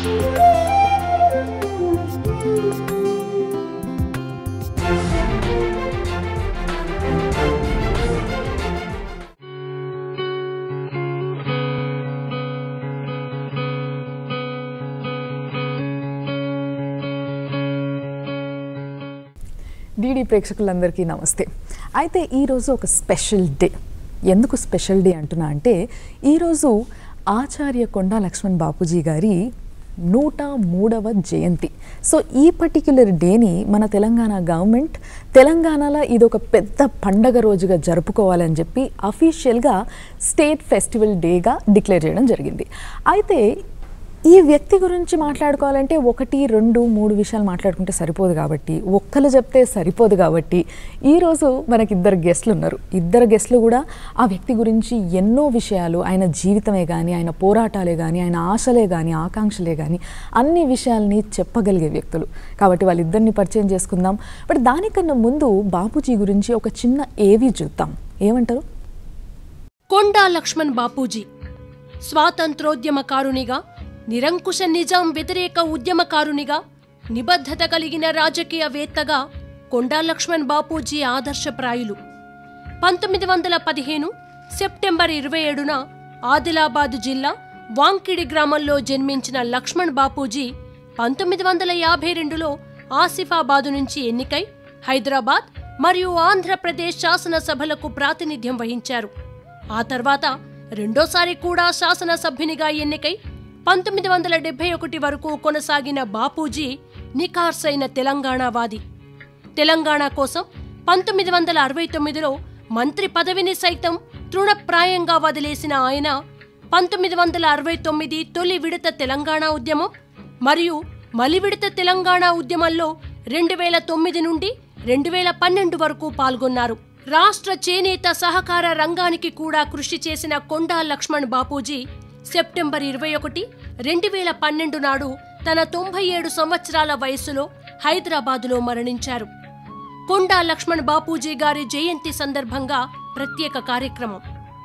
DD ప్రేక్షకులందరికీ నమస్తే అయితే ఈరోజు ఒక స్పెషల్ డే ఎందుకు స్పెషల్ డే అంటున్నా అంటే ఈరోజు ఆచార్య కొండా లక్ష్మణ్ బాపూజీ గారి నూట మూడవ జయంతి సో ఈ పర్టిక్యులర్ డేని మన తెలంగాణ గవర్నమెంట్ తెలంగాణలో ఇది ఒక పెద్ద పండగ రోజుగా జరుపుకోవాలని చెప్పి అఫీషియల్గా స్టేట్ ఫెస్టివల్ డేగా డిక్లేర్ చేయడం జరిగింది అయితే ఈ వ్యక్తి గురించి మాట్లాడుకోవాలంటే ఒకటి రెండు మూడు విషయాలు మాట్లాడుకుంటే సరిపోదు కాబట్టి ఒక్కరు చెప్తే సరిపోదు కాబట్టి ఈరోజు మనకి ఇద్దరు గెస్ట్లు ఉన్నారు ఇద్దరు గెస్ట్లు కూడా ఆ వ్యక్తి గురించి ఎన్నో విషయాలు ఆయన జీవితమే కానీ ఆయన పోరాటాలే కానీ ఆయన ఆశలే కానీ ఆకాంక్షలే కానీ అన్ని విషయాల్ని చెప్పగలిగే వ్యక్తులు కాబట్టి వాళ్ళిద్దరిని పరిచయం చేసుకుందాం బట్ దానికన్నా ముందు బాపూజీ గురించి ఒక చిన్న ఏవి చూద్దాం ఏమంటారు కొండా లక్ష్మణ్ బాపూజీ స్వాతంత్రోద్యమకారునిగా నిరంకుశ నిజాం వ్యతిరేక ఉద్యమకారునిగా నిబద్ధత కలిగిన రాజకీయవేత్తగా కొండా లక్ష్మణ్ బాపూజీ ఆదర్శప్రాయులు పంతొమ్మిది వందల పదిహేను సెప్టెంబర్ ఇరవై ఏడున ఆదిలాబాదు జిల్లా వాంకిడి గ్రామంలో జన్మించిన లక్ష్మణ్ బాపూజీ పంతొమ్మిది వందల యాభై రెండులో ఆసిఫాబాదు నుంచి ఎన్నికై హైదరాబాద్ మరియు ఆంధ్రప్రదేశ్ శాసనసభలకు ప్రాతినిధ్యం వహించారు ఆ తర్వాత రెండోసారి కూడా శాసనసభ్యునిగా ఎన్నికై పంతొమ్మిది వందల డెబ్బై ఒకటి వరకు కొనసాగిన బాపూజీ నిఖార్సైన తెలంగాణవాది తెలంగాణ కోసం పంతొమ్మిది వందల అరవై తొమ్మిదిలో మంత్రి పదవిని సైతం తృణప్రాయంగా వదిలేసిన ఆయన పంతొమ్మిది వందల అరవై తొమ్మిది తొలి విడత తెలంగాణ ఉద్యమం మరియు మలి విడత తెలంగాణ ఉద్యమంలో రెండు వేల తొమ్మిది నుండి రెండు వేల పన్నెండు వరకు పాల్గొన్నారు రాష్ట్ర చేనేత సహకార రంగానికి కూడా కృషి చేసిన కొండా లక్ష్మణ్ బాపూజీ సెప్టెంబర్ ఇరవై ఒకటి రెండు వేల పన్నెండు నాడు తన తొంభై ఏడు సంవత్సరాల వయస్సులో హైదరాబాదులో మరణించారు కొండా లక్ష్మణ్ బాపూజీ గారి జయంతి సందర్భంగా ప్రత్యేక కార్యక్రమం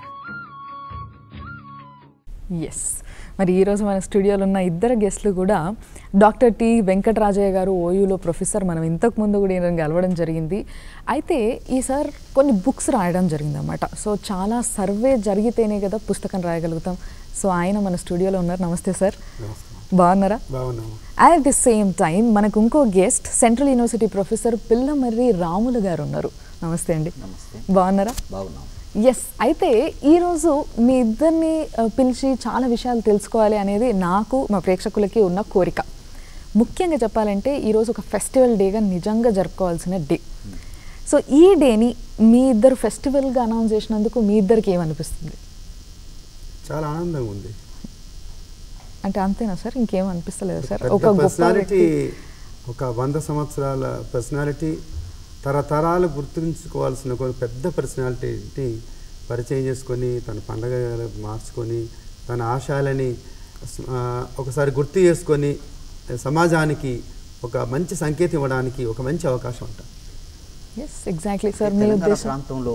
ఎస్ మరి ఈరోజు మన స్టూడియోలో ఉన్న ఇద్దరు గెస్ట్లు కూడా డాక్టర్ టి వెంకటరాజయ్య గారు ఓయూలో ప్రొఫెసర్ మనం ఇంతకు ముందు కూడా ఈయన కలవడం జరిగింది అయితే ఈ సార్ కొన్ని బుక్స్ రాయడం జరిగిందన్నమాట సో చాలా సర్వే జరిగితేనే కదా పుస్తకం రాయగలుగుతాం సో ఆయన మన స్టూడియోలో ఉన్నారు నమస్తే సార్ బాగున్నారా బాగున్నాము అట్ ది సేమ్ టైం మనకు ఇంకో guest central university professor Pillamarri Ramulu garu ఉన్నారు నమస్తే అండి నమస్తే బాగున్నారా బాగున్నాం ఎస్ అయితే ఈరోజు మీ ఇద్దరిని ఆ, పిలిచి చాలా విషయాలు తెలుసుకోవాలి అనేది నాకు మా ప్రేక్షకులకి ఉన్న కోరిక ముఖ్యంగా చెప్పాలంటే ఈరోజు ఒక ఫెస్టివల్ డేగా నిజంగా జరుపుకోవాల్సిన డే సో ఈ డేని మీ ఇద్దరు ఫెస్టివల్గా అనౌన్స్ చేసినందుకు మీ ఇద్దరికి ఏమనిపిస్తుంది చాలా ఆనందంగా ఉంది అంటే అంతేనా సార్ ఇంకేం అనిపిస్తలేదు సార్ పెద్ద ఒక గొప్ప పర్సనాలిటీ వ్యక్తి ఒక వంద సంవత్సరాల పర్సనాలిటీ తరతరాలు గుర్తుంచుకోవాల్సిన ఒక పెద్ద పర్సనాలిటీని పరిచయం చేసుకొని తన పండగ మార్చుకొని తన ఆశయాలని ఆ, ఒకసారి గుర్తు చేసుకొని సమాజానికి ఒక మంచి సంకేతం ఇవ్వడానికి ఒక మంచి అవకాశం అంట ఎస్ ఎగ్జాక్ట్లీ సార్ మీ తెలంగాణ ఉద్దేశం ప్రాంతంలో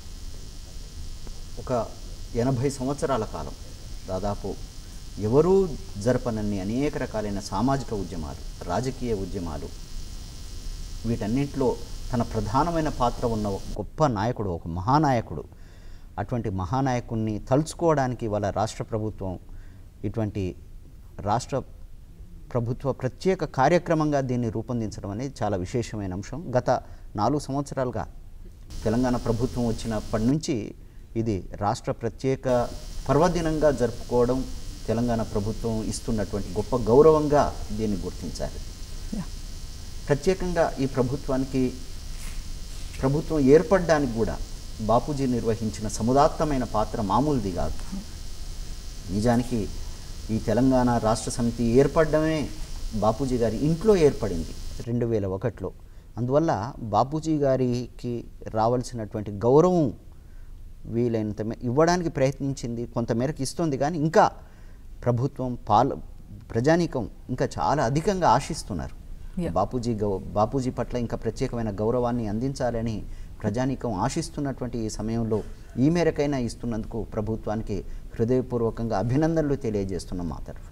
ఒక ఎనభై సంవత్సరాల కాలం దాదాపు ఎవరూ జరపనన్ని అనేక రకాలైన సామాజిక ఉద్యమాలు రాజకీయ ఉద్యమాలు వీటన్నింటిలో తన ప్రధానమైన పాత్ర ఉన్న ఒక గొప్ప నాయకుడు ఒక మహానాయకుడు అటువంటి మహానాయకుడిని తలుచుకోవడానికి వాళ్ళ రాష్ట్ర ప్రభుత్వం ఇటువంటి రాష్ట్ర ప్రభుత్వ ప్రత్యేక కార్యక్రమంగా దీన్ని రూపొందించడం అనేది చాలా విశేషమైన అంశం గత నాలుగు సంవత్సరాలుగా తెలంగాణ ప్రభుత్వం వచ్చినప్పటి నుంచి ఇది రాష్ట్ర ప్రత్యేక పర్వదినంగా జరుపుకోవడం తెలంగాణ ప్రభుత్వం ఇస్తున్నటువంటి గొప్ప గౌరవంగా దీన్ని గుర్తించాలి Yeah. ప్రత్యేకంగా ఈ ప్రభుత్వానికి ప్రభుత్వం ఏర్పడడానికి కూడా బాపూజీ నిర్వహించిన సముదాత్తమైన పాత్ర మామూలుది కాదు నిజానికి ఈ తెలంగాణ రాష్ట్ర సమితి ఏర్పడడమే బాపూజీ గారి ఇంట్లో ఏర్పడింది రెండు వేల ఒకటిలో అందువల్ల బాపూజీ గారికి రావాల్సినటువంటి గౌరవం వీలైనంత మే- ఇవ్వడానికి ప్రయత్నించింది కొంతమేరకు ఇస్తుంది కానీ ఇంకా ప్రభుత్వం పాల ప్రజానీకం ఇంకా చాలా అధికంగా ఆశిస్తున్నారు Yeah. బాపూజీ గౌ బాపూజీ పట్ల ఇంకా ప్రత్యేకమైన గౌరవాన్ని అందించాలని ప్రజానీకం ఆశిస్తున్నటువంటి ఈ సమయంలో ఈ మేరకైనా ఇస్తున్నందుకు ప్రభుత్వానికి హృదయపూర్వకంగా అభినందనలు తెలియజేస్తున్నాం మా తరఫున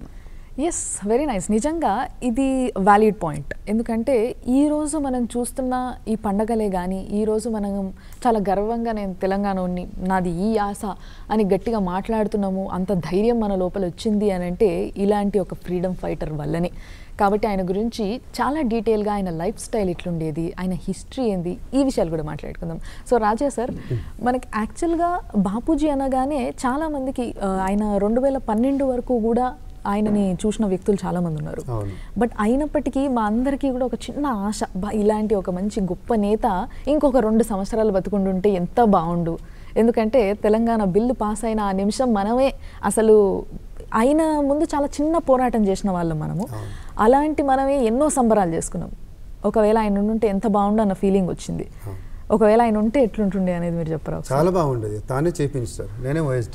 ఎస్ వెరీ నైస్ నిజంగా ఇది వ్యాలిడ్ పాయింట్ ఎందుకంటే ఈరోజు మనం చూస్తున్న ఈ పండగలే కానీ ఈరోజు మనం చాలా గర్వంగా నేను తెలంగాణని నాది ఈ ఆశ అని గట్టిగా మాట్లాడుతున్నాము అంత ధైర్యం మన లోపల వచ్చింది అని అంటే ఇలాంటి ఒక ఫ్రీడమ్ ఫైటర్ వల్లనే కాబట్టి ఆయన గురించి చాలా డీటెయిల్గా ఆయన లైఫ్ స్టైల్ ఎట్లుండేది ఆయన హిస్టరీ ఏంది ఈ విషయాలు కూడా మాట్లాడుకుందాం సో రాజా సార్ మనకి యాక్చువల్గా బాపూజీ అనగానే చాలామందికి ఆ, ఆయన రెండు వేల పన్నెండు వరకు కూడా ఆయనని చూసిన వ్యక్తులు చాలామంది ఉన్నారు అవును. బట్ అయినప్పటికీ మా అందరికీ కూడా ఒక చిన్న ఆశ బా ఇలాంటి ఒక మంచి గొప్ప నేత ఇంకొక రెండు సంవత్సరాలు బతుకుంటుంటే ఎంత బాగుండు ఎందుకంటే తెలంగాణ బిల్లు పాస్ అయిన ఆ నిమిషం మనమే అసలు ఆయన ముందు చాలా చిన్న పోరాటం చేసిన వాళ్ళం మనము అలాంటి మనమే ఎన్నో సంబరాలు చేసుకున్నాం ఒకవేళ ఆయన ఉంటే ఎంత బాగుండు అన్న ఫీలింగ్ వచ్చింది ఒకవేళ ఆయన ఉంటే ఎట్లుంటుండే అనేది మీరు చెప్పరా ఒకసారి? చాలా బాగుండేది తానే చేపించారు నేనే OSD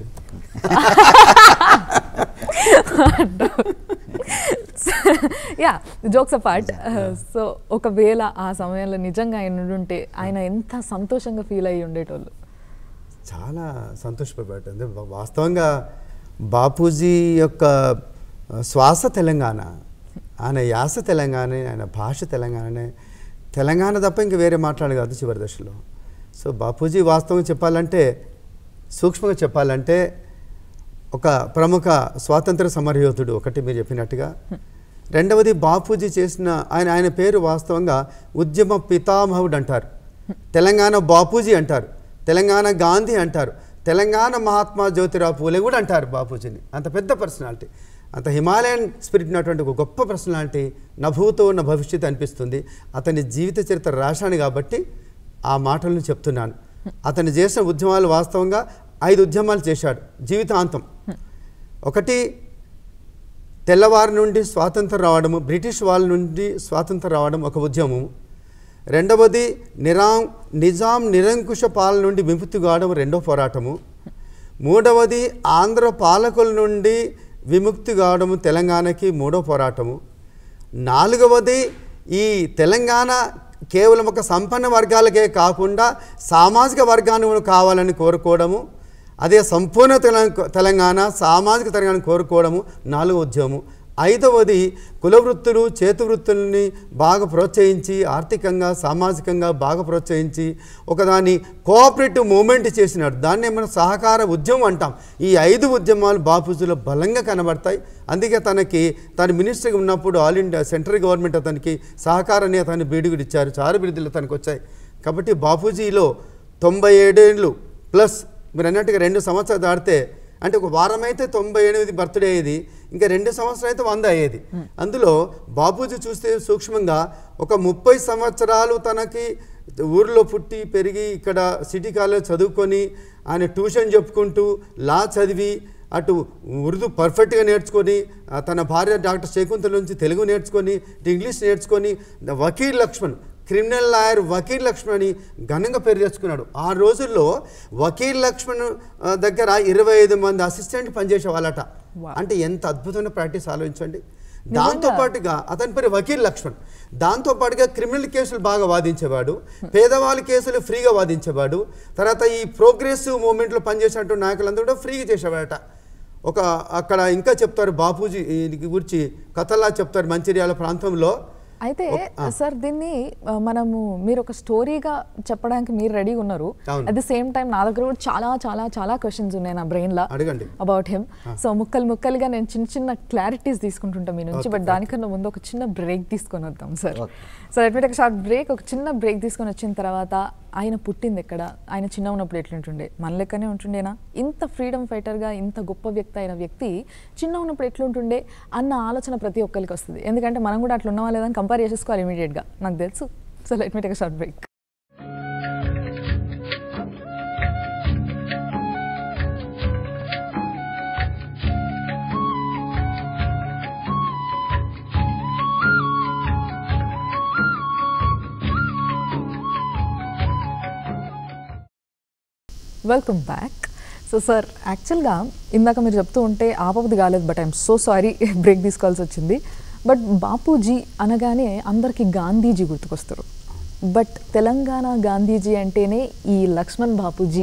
yeah jokes apart so ఒకవేళ ఆ సమయంలో నిజంగా ఆయన ఉంటే ఆయన ఎంత సంతోషంగా ఫీల్ అయ్యి ఉండేటోళ్ళు చాలా సంతోషపడ్డాడు అంటే వా- వాస్తవంగా బాపూజీ యొక్క ఆ, శ్వాస తెలంగాణ ఆయన యాస తెలంగాణ ఆయన భాష తెలంగాణనే తెలంగాణ తప్ప ఇంక వేరే మాట్లాడు కాదు చివరి దశలో సో బాపూజీ వాస్తవంగా చెప్పాలంటే సూక్ష్మంగా చెప్పాలంటే ఒక ప్రముఖ స్వాతంత్ర సమరయోధుడు ఒకటి మీరు చెప్పినట్టుగా రెండవది బాపూజీ చేసిన ఆయన ఆయన పేరు వాస్తవంగా ఉద్యమ పితామహుడు అంటారు తెలంగాణ బాపూజీ అంటారు తెలంగాణ గాంధీ అంటారు తెలంగాణ మహాత్మా జ్యోతిరావు పూలే కూడా అంటారు బాపూజీని అంత పెద్ద పర్సనాలిటీ అంత హిమాలయన్ స్పిరిట్ ఉన్నటువంటి ఒక గొప్ప పర్సనాలిటీ నభూతో ఉన్న భవిష్యత్తు అనిపిస్తుంది అతని జీవిత చరిత్ర రాశాను కాబట్టి ఆ మాటలను చెప్తున్నాను అతను చేసిన ఉద్యమాలు వాస్తవంగా ఐదు ఉద్యమాలు చేశాడు జీవితాంతం ఒకటి తెల్లవారి నుండి స్వాతంత్రం రావడము బ్రిటిష్ వాళ్ళ నుండి స్వాతంత్రం రావడం ఒక ఉద్యమం రెండవది నిరాం నిజాం నిరంకుశ పాలన నుండి విముక్తి కావడం రెండో పోరాటము మూడవది ఆంధ్ర పాలకుల నుండి విముక్తి కావడము తెలంగాణకి మూడో పోరాటము నాలుగవది ఈ తెలంగాణ కేవలం ఒక సంపన్న వర్గాలకే కాకుండా సామాజిక వర్గాన్ని కావాలని కోరుకోవడము అదే సంపూర్ణ తెలంగ తెలంగాణ సామాజిక తెలంగాణ కోరుకోవడము నాలుగో ఉద్యమము ఐదవది కుల వృత్తులు చేతి వృత్తుల్ని బాగా ప్రోత్సహించి ఆర్థికంగా సామాజికంగా బాగా ప్రోత్సహించి ఒకదాన్ని కోఆపరేటివ్ మూమెంట్ చేసినాడు దాన్ని మనం సహకార ఉద్యమం అంటాం ఈ ఐదు ఉద్యమాలు బాపూజీలో బలంగా కనబడతాయి అందుకే తనకి తన మినిస్టర్గా ఉన్నప్పుడు ఆల్ ఇండియా సెంట్రల్ గవర్నమెంట్ అతనికి సహకారాన్ని అతన్ని బీడుగుడు ఇచ్చారు చారు బిరుదులు తనకు వచ్చాయి కాబట్టి బాపూజీలో తొంభై ఏడేళ్ళు ప్లస్ మీరు అన్నట్టుగా రెండు సంవత్సరాలు దాటితే అంటే ఒక వారం అయితే తొంభై ఎనిమిది బర్త్డే అయ్యేది ఇంకా రెండు సంవత్సరాలు అయితే వంద అయ్యేది అందులో బాపూజీ చూస్తే సూక్ష్మంగా ఒక ముప్పై సంవత్సరాలు తనకి ఊరిలో పుట్టి పెరిగి ఇక్కడ సిటీ కాలేజ్ చదువుకొని ఆయన ట్యూషన్ చెప్పుకుంటూ లా చదివి అటు ఉర్దూ పర్ఫెక్ట్గా నేర్చుకొని ఆ, తన భార్య డాక్టర్ శకుంతల నుంచి తెలుగు నేర్చుకొని ఇటు ఇంగ్లీష్ నేర్చుకొని వకీల్ లక్ష్మణ్ క్రిమినల్ లాయర్ వకీల్ లక్ష్మణ్ అని ఘనంగా పేరు తెచ్చుకున్నాడు ఆ రోజుల్లో వకీల్ లక్ష్మణ్ ఆ, దగ్గర ఇరవై ఐదు మంది అసిస్టెంట్ పనిచేసే వాళ్ళట అంటే ఎంత అద్భుతమైన ప్రాక్టీస్ ఆలోచించండి దాంతో పాటుగా అతని పేరు వకీల్ లక్ష్మణ్ దాంతో పాటుగా క్రిమినల్ కేసులు బాగా వాదించేవాడు పేదవాళ్ళ కేసులు ఫ్రీగా వాదించేవాడు తర్వాత ఈ ప్రోగ్రెసివ్ మూమెంట్లో పనిచేసినటువంటి నాయకులందరూ కూడా ఫ్రీగా చేసేవాడట ఒక అక్కడ ఇంకా చెప్తారు బాపూజీ ఈ గురించి కథలా చెప్తారు మంచిర్యాల ప్రాంతంలో అయితే ఒక- ఆ. సార్ దీన్ని ఆ, మనము మీరు ఒక స్టోరీగా చెప్పడానికి మీరు రెడీగా ఉన్నారు అవును. అట్ ద సేమ్ టైం నా దగ్గర కూడా చాలా చాలా చాలా క్వశ్చన్స్ ఉన్నాయి నా బ్రెయిన్ లో అడగండి అబౌట్ హిమ్ సో ముక్కలు ముక్కలుగా నేను చిన్న చిన్న క్లారిటీస్ తీసుకుంటుంటాం మీ నుంచి బట్ దానికన్నా ముందు ఒక చిన్న బ్రేక్ తీసుకొని వద్దాం సార్ Okay. సో అట్లా ఒక షార్ట్ బ్రేక్ ఒక చిన్న బ్రేక్ తీసుకొని వచ్చిన తర్వాత ఆయన పుట్టింది ఎక్కడ ఆయన చిన్న ఉన్నప్పుడు ఎట్లుంటుండే మన లెక్కనే ఉంటుండేనా ఇంత ఫ్రీడమ్ ఫైటర్గా ఇంత గొప్ప వ్యక్తి అయిన వ్యక్తి చిన్న ఉన్నప్పుడు ఎట్లుంటుండే అన్న ఆలోచన ప్రతి ఒక్కరికి వస్తుంది ఎందుకంటే మనం కూడా అట్లా ఉన్నావా లేదని కంపేర్ చేసేసుకోవాలి ఇమీడియట్గా నాకు తెలుసు so let me take short break welcome back so sir యాక్చువల్గా ఇందాక మీరు చెప్తూ ఉంటే ఆపవది కాలేదు but I'm so sorry break తీసుకోవాల్సి వచ్చింది బట్ బాపూజీ అనగానే అందరికీ గాంధీజీ గుర్తుకొస్తారు బట్ తెలంగాణ గాంధీజీ అంటేనే ఈ లక్ష్మణ్ బాపూజీ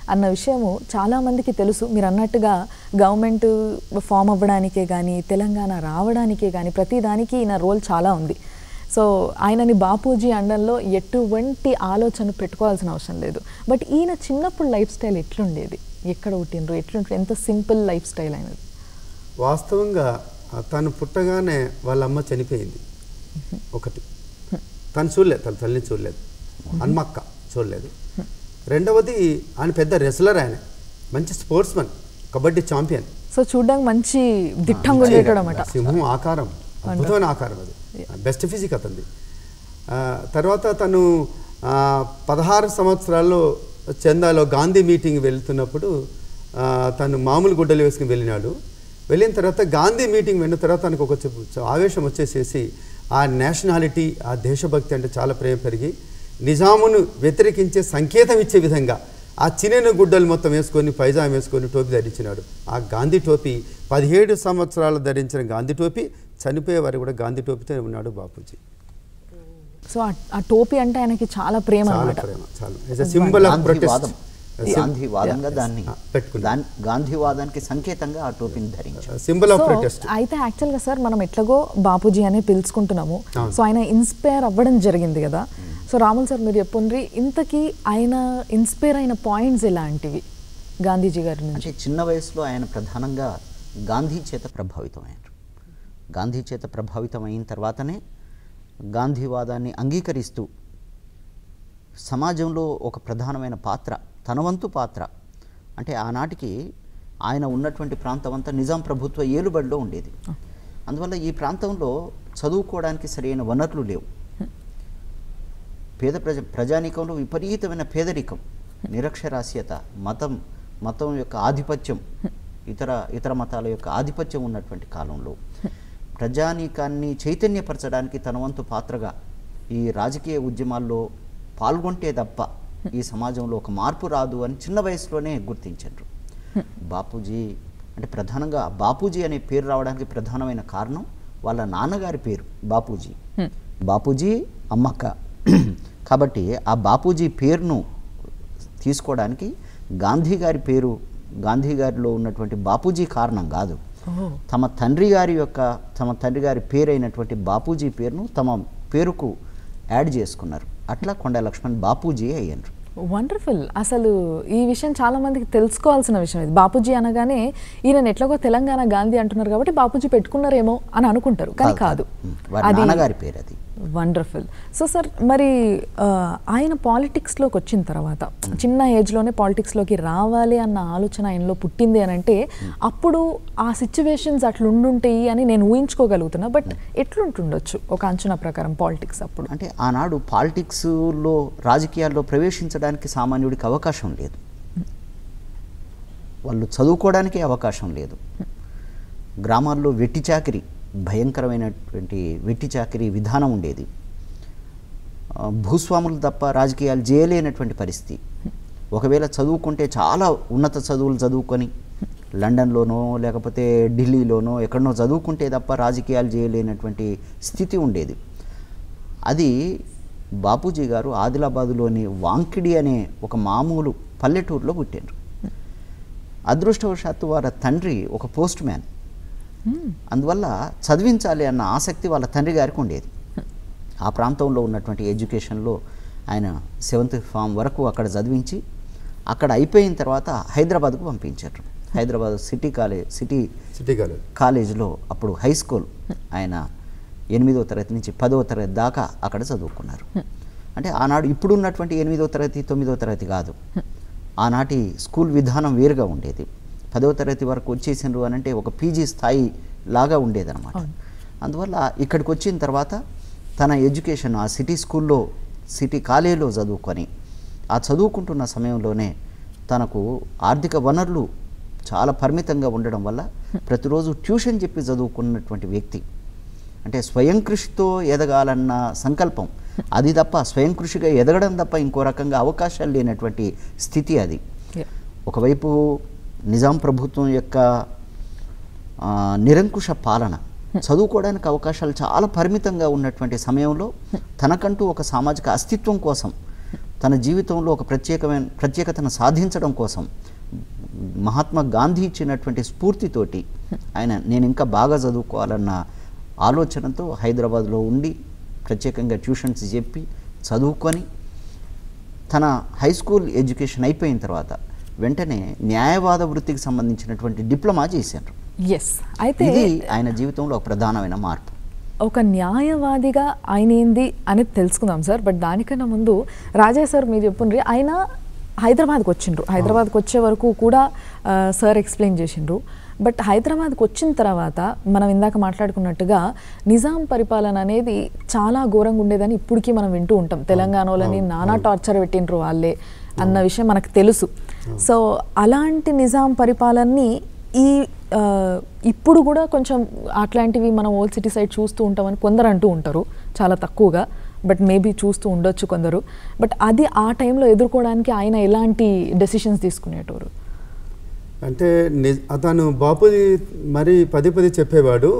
అన్న విషయము చాలామందికి తెలుసు మీరు అన్నట్టుగా గవర్నమెంట్ ఫామ్ అవ్వడానికే కానీ తెలంగాణ రావడానికే కానీ ప్రతిదానికి ఈయన రోల్ చాలా ఉంది సో ఆయనని బాపూజీ అండంలో ఎటువంటి ఆలోచన పెట్టుకోవాల్సిన అవసరం లేదు బట్ ఈయన చిన్నప్పుడు లైఫ్ స్టైల్ ఎట్లుండేది ఎక్కడ పుట్టినరు ఎట్లుంటారు ఎంత సింపుల్ లైఫ్ స్టైల్ అయినది వాస్తవంగా ఆ, తను పుట్టగానే వాళ్ళ అమ్మ చనిపోయింది ఒకటి తను చూడలేదు తన తల్లిని చూడలేదు హన్మక్క చూడలేదు రెండవది ఆయన పెద్ద రెస్లర్ ఆయన మంచి స్పోర్ట్స్మన్ కబడ్డీ ఛాంపియన్ సో చూడడానికి మంచి దిట్టంగా ఉండేటోడు అనమాట సింహం ఆకారం అద్భుతమైన ఆకారం అది బెస్ట్ ఫిజిక్ అతనిది ఆ, తర్వాత తను ఆ, పదహారు సంవత్సరాల్లో చందాలో గాంధీ మీటింగ్ వెళ్తున్నప్పుడు ఆ, తను మామూలు గుడ్డలు వేసుకుని వెళ్ళినాడు వెళ్ళిన తర్వాత గాంధీ మీటింగ్ వెళ్ళిన తర్వాత తనకు ఒక చె- చ- ఆవేశం వచ్చేసేసి ఆ నేషనాలిటీ ఆ దేశభక్తి అంటే చాలా ప్రేమ పెరిగి నిజామును వ్యతిరేకించే సంకేతం ఇచ్చే విధంగా ఆ చిన్న గుడ్డలు మొత్తం వేసుకొని పైజామా వేసుకొని టోపీ ధరించినాడు ఆ గాంధీ టోపీ పదిహేడు సంవత్సరాలు ధరించిన గాంధీ టోపీ చనిపోయే వారు కూడా గాంధీ టోపీతో ఉన్నాడు బాపూజీ సో ఆ- ఆ టోపీ అంటే ఆయనకి చాలా ప్రేమ చాలా అనమాట ప్రేమ చాలా ఇట్స్ సింబల్ ఆఫ్ గాంధీవాదం ప్రొటెస్ట్ గాంధీవాదంగా దాన్ని ఆ, పెట్టుకున్నాడు. దాన్- గాంధీవాదానికి సంకేతంగా ఆ టోపీని ధరించారు సింబల్ ఆఫ్ సో ప్రొటెస్ట్ అయితే యాక్చువల్గా సార్ మనం ఎట్లాగో బాపూజీ అనే పిలుచుకుంటున్నాము అవును. సో ఆయన ఇన్స్పైర్ అవ్వడం జరిగింది కదా సో రాముల్ సార్ మీరు చెప్పుండ్రి ఇంతకీ ఆయన ఇన్స్పైర్ అయిన పాయింట్స్ ఎలాంటివి గాంధీజీ గారి నుంచి అంటే చిన్న వయసులో ఆయన ప్రధానంగా గాంధీ చేత ప్రభావితమయ్యారు గాంధీ చేత ప్రభావితం అయిన తర్వాతనే గాంధీవాదాన్ని అంగీకరిస్తూ సమాజంలో ఒక ప్రధానమైన పాత్ర తన వంతు పాత్ర అంటే ఆనాటికి ఆయన ఉన్నటువంటి ప్రాంతం అంతా నిజాం ప్రభుత్వ ఏలుబడిలో ఉండేది అందువల్ల ఈ ప్రాంతంలో చదువుకోవడానికి సరైన వనరులు లేవు పేద ప్రజ ప్రజానీకంలో విపరీతమైన పేదరికం నిరక్షరాస్యత మతం మతం యొక్క ఆధిపత్యం ఇతర ఇతర మతాల యొక్క ఆధిపత్యం ఉన్నటువంటి కాలంలో ప్రజానీకాన్ని చైతన్యపరచడానికి తన వంతు పాత్రగా ఈ రాజకీయ ఉద్యమాల్లో పాల్గొంటే తప్ప ఈ సమాజంలో ఒక మార్పు రాదు అని చిన్న వయసులోనే గుర్తించారు బాపూజీ అంటే ప్రధానంగా బాపూజీ అనే పేరు రావడానికి ప్రధానమైన కారణం వాళ్ళ నాన్నగారి పేరు బాపూజీ బాపూజీ అమ్మక్క కాబట్టి ఆ బాపూజీ పేరును తీసుకోవడానికి గాంధీ గారి పేరు గాంధీ గారిలో ఉన్నటువంటి బాపూజీ కారణం కాదు తమ తండ్రి గారి యొక్క తమ తండ్రి గారి పేరైనటువంటి బాపూజీ పేరును తమ పేరుకు యాడ్ చేసుకున్నారు అట్లా కొండ లక్ష్మణ్ బాపూజీ అయ్యారు వండర్ఫుల్ అసలు ఈ విషయం చాలా మందికి తెలుసుకోవాల్సిన విషయం ఇది బాపూజీ అనగానే ఈయన ఎట్లాగో తెలంగాణ గాంధీ అంటున్నారు కాబట్టి బాపూజీ పెట్టుకున్నారేమో అని అనుకుంటారు కానీ కాదు వారి నాన్నగారి పేరు అది వండర్ఫుల్ సో సార్ మరి ఆ, ఆయన పాలిటిక్స్లోకి వచ్చిన తర్వాత చిన్న ఏజ్లోనే పాలిటిక్స్లోకి రావాలి అన్న ఆలోచన ఆయనలో పుట్టింది అని అంటే అప్పుడు ఆ సిచ్యువేషన్స్ అట్లా ఉండుంటాయి అని నేను ఊహించుకోగలుగుతున్నా బట్ ఎట్లుంటుండొచ్చు ఒక అంచనా ప్రకారం పాలిటిక్స్ అప్పుడు అంటే ఆనాడు పాలిటిక్స్లో రాజకీయాల్లో ప్రవేశించడానికి సామాన్యుడికి అవకాశం లేదు వాళ్ళు చదువుకోవడానికి అవకాశం లేదు గ్రామాల్లో వెట్టి చాకిరి భయంకరమైనటువంటి వెట్టి చాకిరి విధానం ఉండేది ఆ, భూస్వాములు తప్ప రాజకీయాలు చేయలేనటువంటి పరిస్థితి ఒకవేళ చదువుకుంటే చాలా ఉన్నత చదువులు చదువుకొని లండన్లోనో లేకపోతే ఢిల్లీలోనో ఎక్కడనో చదువుకుంటే తప్ప రాజకీయాలు చేయలేనటువంటి స్థితి ఉండేది అది బాపూజీ గారు ఆదిలాబాదులోని వాంకిడి అనే ఒక మామూలు పల్లెటూరులో పుట్టారు అదృష్టవశాత్తు వారి తండ్రి ఒక పోస్ట్ మ్యాన్ అందువల్ల చదివించాలి అన్న ఆసక్తి వాళ్ళ తండ్రి గారికి ఉండేది ఆ ప్రాంతంలో ఉన్నటువంటి ఎడ్యుకేషన్లో ఆయన సెవెంత్ ఫామ్ వరకు అక్కడ చదివించి అక్కడ అయిపోయిన తర్వాత హైదరాబాద్కు పంపించారు Hyderabad city college city city college కాలేజీలో అప్పుడు హై స్కూల్ ఆయన ఎనిమిదో తరగతి నుంచి పదో తరగతి దాకా అక్కడ చదువుకున్నారు అంటే ఆనాడు ఇప్పుడున్నటువంటి ఎనిమిదో తరగతి తొమ్మిదో తరగతి కాదు ఆనాటి స్కూల్ విధానం వేరుగా ఉండేది పదో తరగతి వరకు వచ్చేసిండ్రు అని అంటే ఒక పీజీ స్థాయి లాగా ఉండేదన్నమాట అందువల్ల ఇక్కడికి వచ్చిన తర్వాత తన ఎడ్యుకేషన్ ఆ సిటీ స్కూల్లో సిటీ కాలేజీలో చదువుకొని ఆ చదువుకుంటున్న సమయంలోనే తనకు ఆర్థిక వనరులు చాలా పరిమితంగా ఉండడం వల్ల ప్రతిరోజు ట్యూషన్ చెప్పి చదువుకున్నటువంటి వ్యక్తి అంటే స్వయం కృషితో ఎదగాలన్న సంకల్పం అది తప్ప స్వయం కృషిగా ఎదగడం తప్ప ఇంకో రకంగా అవకాశాలు లేనటువంటి స్థితి అది Yeah. ఒకవైపు నిజాం ప్రభుత్వం యొక్క ఆ, నిరంకుశ పాలన చదువుకోవడానికి అవకాశాలు చాలా పరిమితంగా ఉన్నటువంటి సమయంలో తనకంటూ ఒక సామాజిక అస్తిత్వం కోసం తన జీవితంలో ఒక ప్రత్యేకమైన ప్రత్యేకతను సాధించడం కోసం మహాత్మా గాంధీ ఇచ్చినటువంటి స్ఫూర్తితోటి ఆయన నేను ఇంకా బాగా చదువుకోవాలన్న ఆలోచనతో హైదరాబాద్లో ఉండి ప్రత్యేకంగా ట్యూషన్స్ చెప్పి చదువుకొని తన హై స్కూల్ ఎడ్యుకేషన్ అయిపోయిన తర్వాత వెంటనే న్యాయవాద వృత్తికి సంబంధించినటువంటి డిప్లొమా చేశారు ఎస్ అయితే ఇది ఆయన జీవితంలో ఒక ప్రధానమైన మార్పు ఒక న్యాయవాదిగా ఆయన ఏంది అనేది తెలుసుకుందాం సార్ బట్ దానికన్నా ముందు రాజా సార్ మీరు చెప్పుండ్రి ఆయన హైదరాబాద్కి వచ్చిండ్రు హైదరాబాద్కి వచ్చే వరకు కూడా ఆ, సార్ ఎక్స్ప్లెయిన్ చేసిండ్రు బట్ హైదరాబాద్కి వచ్చిన తర్వాత మనం ఇందాక మాట్లాడుకున్నట్టుగా నిజాం పరిపాలన అనేది చాలా ఘోరంగా ఉండేదని ఇప్పటికీ మనం వింటూ ఉంటాం తెలంగాణలోని నానా టార్చర్ పెట్టిండ్రు వాళ్ళే అన్న విషయం మనకు తెలుసు సో అలాంటి నిజాం పరిపాలనని ఈ ఆ, ఇప్పుడు కూడా కొంచెం అట్లాంటివి మనం ఓల్డ్ సిటీ సైడ్ చూస్తూ ఉంటామని కొందరు అంటూ ఉంటారు చాలా తక్కువగా బట్ మేబీ చూస్తూ ఉండొచ్చు కొందరు బట్ అది ఆ టైంలో ఎదుర్కోవడానికి ఆయన ఎలాంటి డెసిషన్స్ తీసుకునేటోరు అంటే ని- అతను బాపూజీ మరి పదే పదే చెప్పేవాడు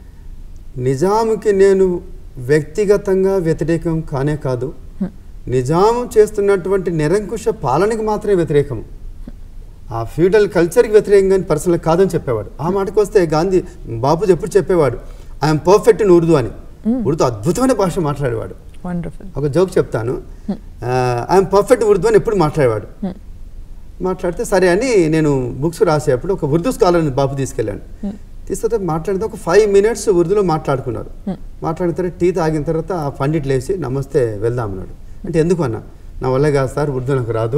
నిజాంకి నేను వ్యక్తిగతంగా వ్యతిరేకం కానే కాదు నిజాం చేస్తున్నటువంటి నిరంకుశ పాలనకి మాత్రమే వ్యతిరేకం ఆ ఫ్యూడల్ కల్చర్కి వ్యతిరేకంగా పర్సనల్ కాదని చెప్పేవాడు ఆ మాటకు వస్తే గాంధీ బాపూజీ ఎప్పుడు చెప్పేవాడు ఐఎమ్ పర్ఫెక్ట్ ఇన్ ఉర్దూ అని ఉర్దూ అద్భుతమైన భాష మాట్లాడేవాడు వండర్ఫుల్ ఒక జోక్ చెప్తాను ఐఎమ్ పర్ఫెక్ట్ ఉర్దూ అని ఎప్పుడు మాట్లాడేవాడు మాట్లాడితే సరే అని నేను బుక్స్ రాసేటప్పుడు ఒక ఉర్దూ స్కాలర్ని బాబు తీసుకెళ్ళాను తీసుకుంటే మాట్లాడితే ఒక ఫైవ్ మినిట్స్ ఉర్దూలో మాట్లాడుకున్నారు మాట్లాడిన తర్వాత టీ తాగిన తర్వాత ఆ పండిట్ లేచి నమస్తే వెళ్దాం అన్నాడు అంటే ఎందుకు అన్న నా వల్ల కాదు సార్ ఉర్దూ నాకు రాదు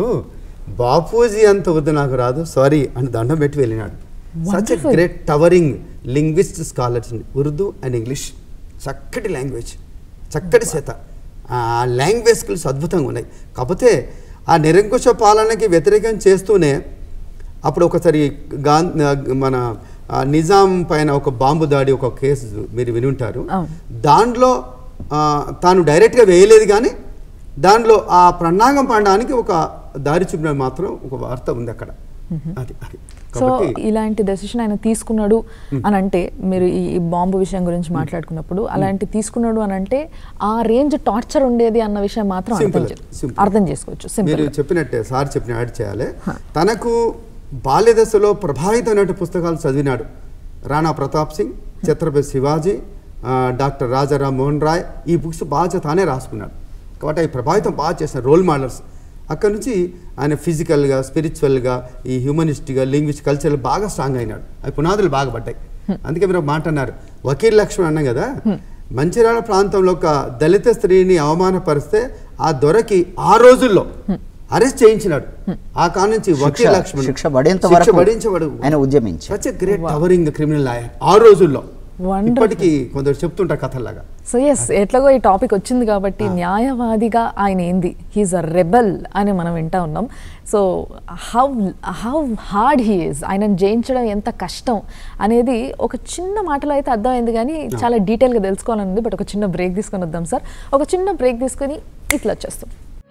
బాపూజీ అంత ఉర్దూ నాకు రాదు సారీ అని దండం పెట్టి వెళ్ళినాడు such a Wonderful. Great towering linguist scholars Urdu and English చక్కటి లాంగ్వేజ్ చక్కటి చేత ఆ లాంగ్వేజ్ స్కిల్స్ అద్భుతంగా ఉన్నాయి కాకపోతే ఆ నిరంకుశ పాలనకి వ్యతిరేకం చేస్తూనే అప్పుడు ఒకసారి గాం మన ఆ, నిజాం పైన ఒక బాంబు దాడి ఒక కేసు మీరు విని ఉంటారు అవును. దాంట్లో ఆ, తాను డైరెక్ట్గా వేయలేదు కానీ దానిలో ఆ ప్రణాంగం పడడానికి ఒక దారి చూపిన మాత్రం ఒక వార్త ఉంది అక్కడ అది అది సో కాబట్టి ఇలాంటి డెసిషన్ ఆయన తీసుకున్నాడు అని అంటే మీరు ఈ ఈ బాంబు విషయం గురించి మాట్లాడుకున్నప్పుడు అలాంటి తీసుకున్నాడు అని అంటే ఆ రేంజ్ టార్చర్ ఉండేది అన్న విషయం మాత్రం అర్థం Simple, చే- simple. అర్థం చేసుకోవచ్చు మీరు సింపుల్ చెప్పినట్టే సార్ చెప్పిన యాడ్ చేయాలి తనకు బాల్య దశలో ప్రభావితమైన పుస్తకాలు చదివినాడు రాణా ప్రతాప్ సింగ్ ఛత్రపతి శివాజీ ఆ, డాక్టర్ రాజారాం మోహన్ రాయ్ ఈ బుక్స్ బాగా తానే రాసుకున్నాడు కాబట్టి అవి ప్రభావితం బాగా చేసిన రోల్ మోడల్స్ అక్కడ నుంచి ఆయన ఫిజికల్గా స్పిరిచువల్గా ఈ హ్యూమనిస్ట్గా లింగ్విస్ట్ కల్చర్ బాగా స్ట్రాంగ్ అయినాడు అవి పునాదులు బాగా పడ్డాయి అందుకే మీరు ఒక మాట అన్నారు వకీల్ లక్ష్మణ్ అన్నాం కదా మంచిర్యాల ప్రాంతంలో ఒక దళిత స్త్రీని అవమానపరిస్తే ఆ దొరకి ఆ రోజుల్లో అరెస్ట్ చేయించినాడు ఆ కాడ నుంచి వకీల్ శిక్ష- లక్ష్మణ్ శిక్ష పడేంత శిక్ష వరకు పడించబడు ఆయన ఉద్యమించారు. Such great towering criminal lawyer ఆ రోజుల్లో Wonderful. ఇప్పటికీ కొందరు చెప్తుంటారు కథల్లాగా సో ఎస్ ఎట్లాగో ఈ టాపిక్ వచ్చింది కాబట్టి న్యాయవాదిగా ఆయన ఏంది హీఈస్ అ రెబల్ అని మనం వింటా ఉన్నాం so how how hard he is ఆయనను జయించడం ఎంత కష్టం అనేది ఒక చిన్న మాటలో అయితే అర్థమైంది కానీ చాలా డీటెయిల్గా తెలుసుకోవాలని ఉంది బట్ ఒక చిన్న బ్రేక్ తీసుకొని వద్దాం సార్ ఒక చిన్న బ్రేక్ తీసుకొని ఇట్లా వచ్చేస్తాం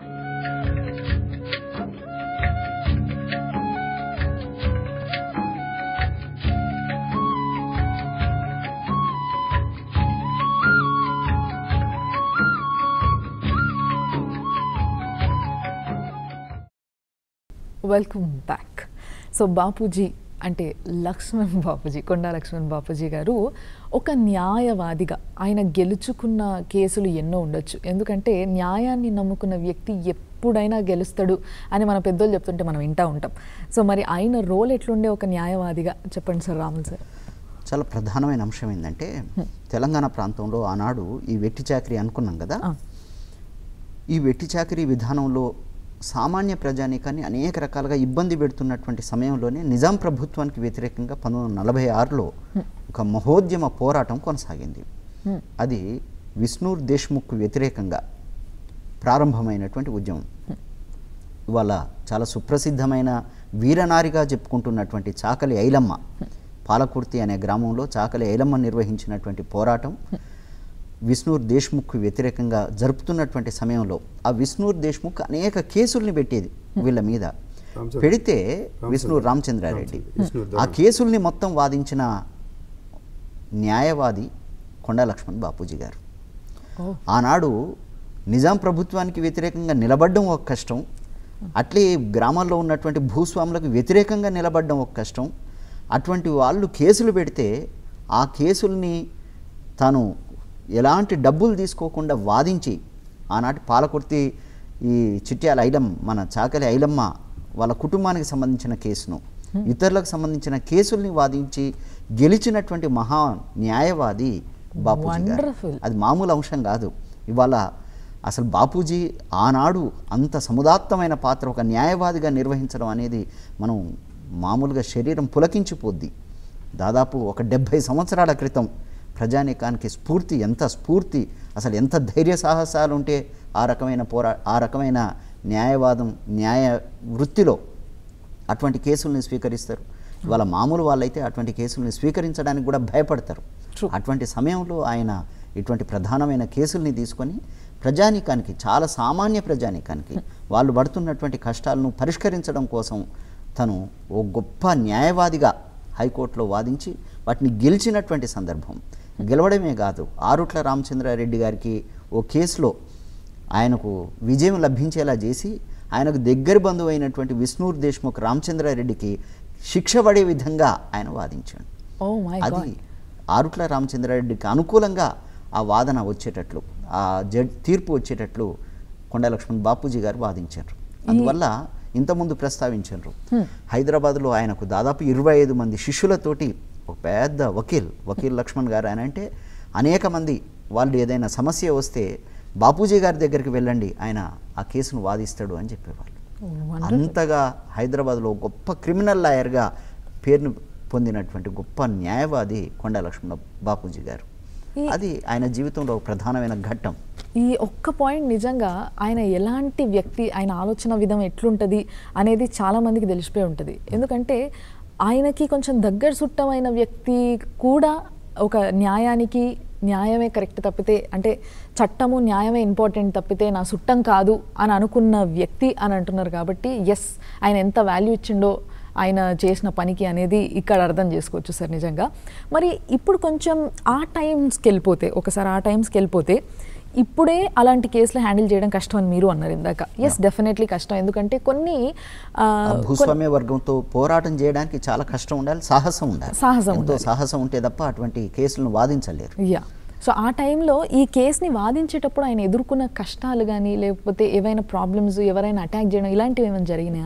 వెల్కమ్ బ్యాక్ సో బాపూజీ అంటే లక్ష్మణ్ బాపూజీ కొండా లక్ష్మణ్ బాపూజీ గారు ఒక న్యాయవాదిగా ఆయన గెలుచుకున్న కేసులు ఎన్నో ఉండొచ్చు ఎందుకంటే న్యాయాన్ని నమ్ముకున్న వ్యక్తి ఎప్పుడైనా గెలుస్తాడు అని మన పెద్దోళ్ళు చెప్తుంటే మనం వింటూ ఉంటాం సో మరి ఆయన రోల్ ఎట్లుండే ఒక న్యాయవాదిగా చెప్పండి సార్ రాములు సార్ చాలా ప్రధానమైన అంశం ఏంటంటే తెలంగాణ ప్రాంతంలో ఆనాడు ఈ వెట్టి చాకరీ అనుకున్నాం కదా ఆ. ఈ వెట్టి చాకరీ విధానంలో సామాన్య ప్రజానీకాన్ని అనేక రకాలుగా ఇబ్బంది పెడుతున్నటువంటి సమయంలోనే నిజాం ప్రభుత్వానికి వ్యతిరేకంగా పంతొమ్మిది వందల నలభై ఆరులో ఒక మహోద్యమ పోరాటం కొనసాగింది అది విష్ణూర్ దేశ్ముఖ్కు వ్యతిరేకంగా ప్రారంభమైనటువంటి ఉద్యమం ఇవాళ చాలా సుప్రసిద్ధమైన వీరనారిగా చెప్పుకుంటున్నటువంటి చాకలి ఐలమ్మ పాలకుర్తి అనే గ్రామంలో చాకలి ఐలమ్మ నిర్వహించినటువంటి పోరాటం విష్ణూర్ దేశ్ముఖ్కు వ్యతిరేకంగా జరుపుతున్నటువంటి సమయంలో ఆ విష్ణూర్ దేశ్ముఖ్ అనేక కేసుల్ని పెట్టేది వీళ్ళ మీద రామచంద్ర- పెడితే రామచంద్ర- విష్ణూర్ రామచంద్రారెడ్డి రామచంద్ర- విష్ణూర్ ఆ కేసుల్ని మొత్తం వాదించిన న్యాయవాది కొండా లక్ష్మణ్ బాపూజీ గారు ఓ ఆనాడు నిజాం ప్రభుత్వానికి వ్యతిరేకంగా నిలబడడం ఒక కష్టం అట్లే గ్రామాల్లో ఉన్నటువంటి భూస్వాములకు వ్యతిరేకంగా నిలబడడం ఒక కష్టం అటువంటి వాళ్ళు కేసులు పెడితే ఆ కేసుల్ని తాను ఎలాంటి డబ్బులు తీసుకోకుండా వాదించి ఆనాటి పాలకుర్తి ఈ చిట్యాల ఐలమ్మ మన చాకలి ఐలమ్మ వాళ్ళ కుటుంబానికి సంబంధించిన కేసును ఇతరులకు సంబంధించిన కేసుల్ని వాదించి గెలిచినటువంటి మహా న్యాయవాది బాపూజీ గారు Wonderful. అది మామూలు అంశం కాదు ఇవాళ అసలు బాపూజీ ఆనాడు అంత సముదాత్తమైన పాత్ర ఒక న్యాయవాదిగా నిర్వహించడం అనేది మనం మామూలుగా శరీరం పులకించిపోద్ది దాదాపు ఒక డెబ్భై సంవత్సరాల క్రితం ప్రజానీకానికి స్ఫూర్తి ఎంత స్ఫూర్తి అసలు ఎంత ధైర్య సాహసాలు ఉంటే ఆ రకమైన పోరా ఆ రకమైన న్యాయవాదం న్యాయ వృత్తిలో అటువంటి కేసుల్ని స్వీకరిస్తారు ఇవాళ మామూలు వాళ్ళైతే అటువంటి కేసుల్ని స్వీకరించడానికి కూడా భయపడతారు True. అటువంటి సమయంలో ఆయన ఇటువంటి ప్రధానమైన కేసుల్ని తీసుకొని ప్రజానీకానికి చాలా సామాన్య ప్రజానీకానికి వాళ్ళు పడుతున్నటువంటి కష్టాలను పరిష్కరించడం కోసం తను ఓ గొప్ప న్యాయవాదిగా హైకోర్టులో వాదించి వాటిని గెలిచినటువంటి సందర్భం గెలవడమే కాదు ఆరుట్ల రామచంద్రారెడ్డి గారికి ఓ కేసులో ఆయనకు విజయం లభించేలా చేసి ఆయనకు దగ్గర బంధువు అయినటువంటి విష్ణూర్ దేశ్ముఖ్ రామచంద్రారెడ్డికి శిక్ష పడే విధంగా ఆయన వాదించాడు ఓ మై అది గాడ్ ఆరుట్ల రామచంద్రారెడ్డికి అనుకూలంగా ఆ వాదన వచ్చేటట్లు ఆ జడ్ తీర్పు వచ్చేటట్లు కొండ లక్ష్మణ్ బాపూజీ గారు వాదించారు అందువల్ల ఇంతకుముందు ప్రస్తావించారు హైదరాబాద్లో ఆయనకు దాదాపు ఇరవై ఐదు మంది శిష్యులతోటి ఒక పెద్ద వకీల్ వకీల్ లక్ష్మణ్ గారు ఆయన అంటే అనేక మంది వాళ్ళు ఏదైనా సమస్య వస్తే బాపూజీ గారి దగ్గరికి వెళ్ళండి ఆయన ఆ కేసును వాదిస్తాడు అని చెప్పేవాళ్ళు అంతగా హైదరాబాద్లో గొప్ప క్రిమినల్ లాయర్గా పేరును పొందినటువంటి గొప్ప న్యాయవాది కొండ లక్ష్మణ బాపూజీ గారు ఈ- అది ఆయన జీవితంలో ఒక ప్రధానమైన ఘట్టం ఈ ఒక్క పాయింట్ నిజంగా ఆయన ఎలాంటి వ్యక్తి ఆయన ఆలోచన విధం ఎట్లుంటుంది అనేది చాలా మందికి తెలిసిపోయి ఉంటుంది ఎందుకంటే ఆయనకి కొంచెం దగ్గర చుట్టమైన వ్యక్తి కూడా ఒక న్యాయానికి న్యాయమే కరెక్ట్ తప్పితే అంటే చట్టము న్యాయమే ఇంపార్టెంట్ తప్పితే నా చుట్టం కాదు అని అనుకున్న వ్యక్తి అని అంటున్నారు కాబట్టి ఎస్ ఆయన ఎంత వాల్యూ ఇచ్చిండో ఆయన చేసిన పనికి అనేది ఇక్కడ అర్థం చేసుకోవచ్చు సార్ నిజంగా మరి ఇప్పుడు కొంచెం ఆ టైమ్స్కి వెళ్ళిపోతే ఒకసారి ఆ టైమ్స్కి వెళ్ళిపోతే ఇప్పుడే అలాంటి కేసులు హ్యాండిల్ చేయడం కష్టం అని మీరు అన్నారు ఇందాక ఎస్ డెఫినెట్లీ కష్టం ఎందుకంటే కొన్ని ఆ, ఆ భూస్వామ్య వర్గంతో పోరాటం చేయడానికి చాలా కష్టం ఉండాలి సాహసం ఉండాలి సాహసం ఎంతో ఉండాలి. సాహసం ఉంటే తప్ప అటువంటి కేసులను వాదించలేరు యా సో ఆ టైంలో ఈ కేసుని వాదించేటప్పుడు ఆయన ఎదుర్కొన్న కష్టాలు కానీ లేకపోతే ఏవైనా ప్రాబ్లమ్స్ ఎవరైనా అటాక్ చేయడం ఇలాంటివి ఏమైనా జరిగినాయా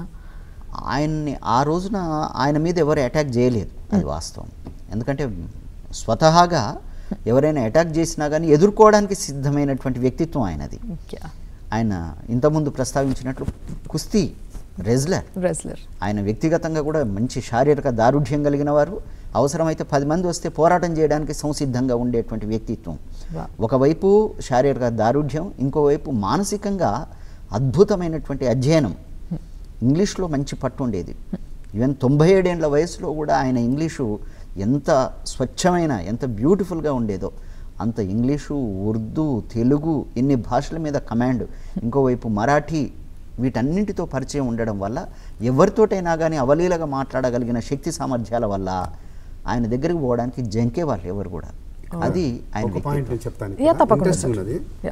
ఆయన్ని ఆ రోజున ఆయన మీద ఎవరు అటాక్ చేయలేదు అది వాస్తవం ఎందుకంటే స్వతహాగా ఎవరైనా అటాక్ చేసినా కానీ ఎదుర్కోవడానికి సిద్ధమైనటువంటి వ్యక్తిత్వం ఆయనది యా ఆయన ఇంతకుముందు ప్రస్తావించినట్లు కుస్తీ రెజ్లర్ రెజ్లర్ ఆయన వ్యక్తిగతంగా కూడా మంచి శారీరక దారుఢ్యం కలిగిన వారు అవసరమైతే పది మంది వస్తే పోరాటం చేయడానికి సంసిద్ధంగా ఉండేటువంటి వ్యక్తిత్వం Wow. ఒకవైపు శారీరక దారుఢ్యం ఇంకోవైపు మానసికంగా అద్భుతమైనటువంటి అధ్యయనం ఇంగ్లీష్లో మంచి పట్టు ఉండేది ఈవెన్ తొంభై ఏడేండ్ల వయసులో కూడా ఆయన ఇంగ్లీషు ఎంత స్వచ్ఛమైన ఎంత బ్యూటిఫుల్గా ఉండేదో అంత ఇంగ్లీషు ఉర్దూ తెలుగు ఇన్ని భాషల మీద కమాండ్ ఇంకోవైపు మరాఠీ వీటన్నింటితో పరిచయం ఉండడం వల్ల ఎవరితోటైనా కానీ అవలీలగా మాట్లాడగలిగిన శక్తి సామర్థ్యాల వల్ల ఆయన దగ్గరికి పోవడానికి జంకే వాళ్ళు ఎవరు కూడా అది ఆయన ఒక పాయింట్ వ్యక్తిత్వం. నేను చెప్తాను యా ఇక్కడ. తప్పకుండా Interesting సార్ ఉన్నది యా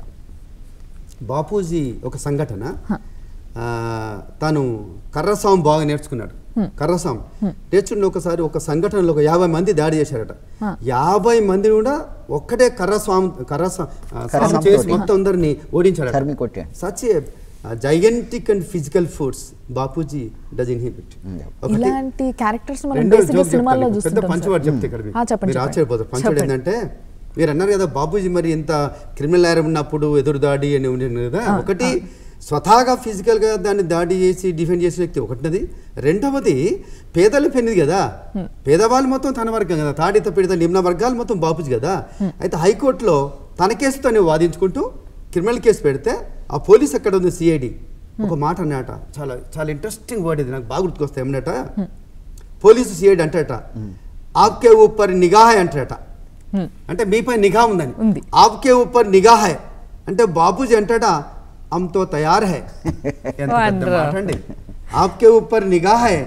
బాపూజీ ఒక సంఘటన ఆ, తను కర్రసాం బాగా నేర్చుకున్నాడు కర్రసాం నేర్చుకున్న ఒకసారి ఒక సంఘటనలో ఒక యాభై మంది దాడి చేశారట యాభై మంది కూడా ఒక్కటే కర్రస్వామి కర్రసాం కర్రసాం చేసి తోటి. మొత్తం అందరినీ ఓడించాడు తరిమి కొట్టాడు. Such gigantic and physical force Bapuji does inhibit ఇలాంటి క్యారెక్టర్స్ మనం రెండో బేసిక్గా joke సినిమాల్లో చెప్తాను. పెద్ద చూస్తుంటాం పంచవాడు సార్. చెప్తే ఇక్కడ మీకు. ఆ, చెప్పండి మీరు చెప్పండి. ఆశ్చర్యపోతారు పంచవాడు చెప్పండి. ఏంటంటే మీరు అన్నారు కదా బాబూజీ మరి ఇంత క్రిమినల్ నేరం ఉన్నప్పుడు ఎదురు దాడి అని ఉండేది కదా ఒకటి స్వతహాగా physical గా దాన్ని దాడి చేసి డిఫెండ్ చేసే వ్యక్తి ఒకటినది రెండవది పేదలు పెనిది కదా పేదవాళ్ళు మొత్తం తన వర్గం కదా తాడిత పీడిత నిమ్న వర్గాలు మొత్తం బాపూజీ కదా అయితే హైకోర్టులో తన కేసుతోనే వాదించుకుంటూ క్రిమినల్ కేసు పెడితే ఆ పోలీస్ ఎక్కడ ఉంది సిఐడి ఒక మాట అన్నట చాలా చాలా ఇంట్రెస్టింగ్ వర్డ్ ఇది నాకు బాగా గుర్తుకొస్తాయి ఏమన్నట పోలీసు సిఐడి అంటట ఆప్కే ఊపర్ నిఘా హై అంటట Hmm. అంటే మీపై నిఘా ఉందని ఉంది. ఆప్కే ఊపర్ నిఘా హై అంటే బాబూజీ అంటట హమ్ తో తయార్ హై ఎంత పెద్ద Wonderful. మాట అండి ఆప్కే ఊపర్ నిఘా హై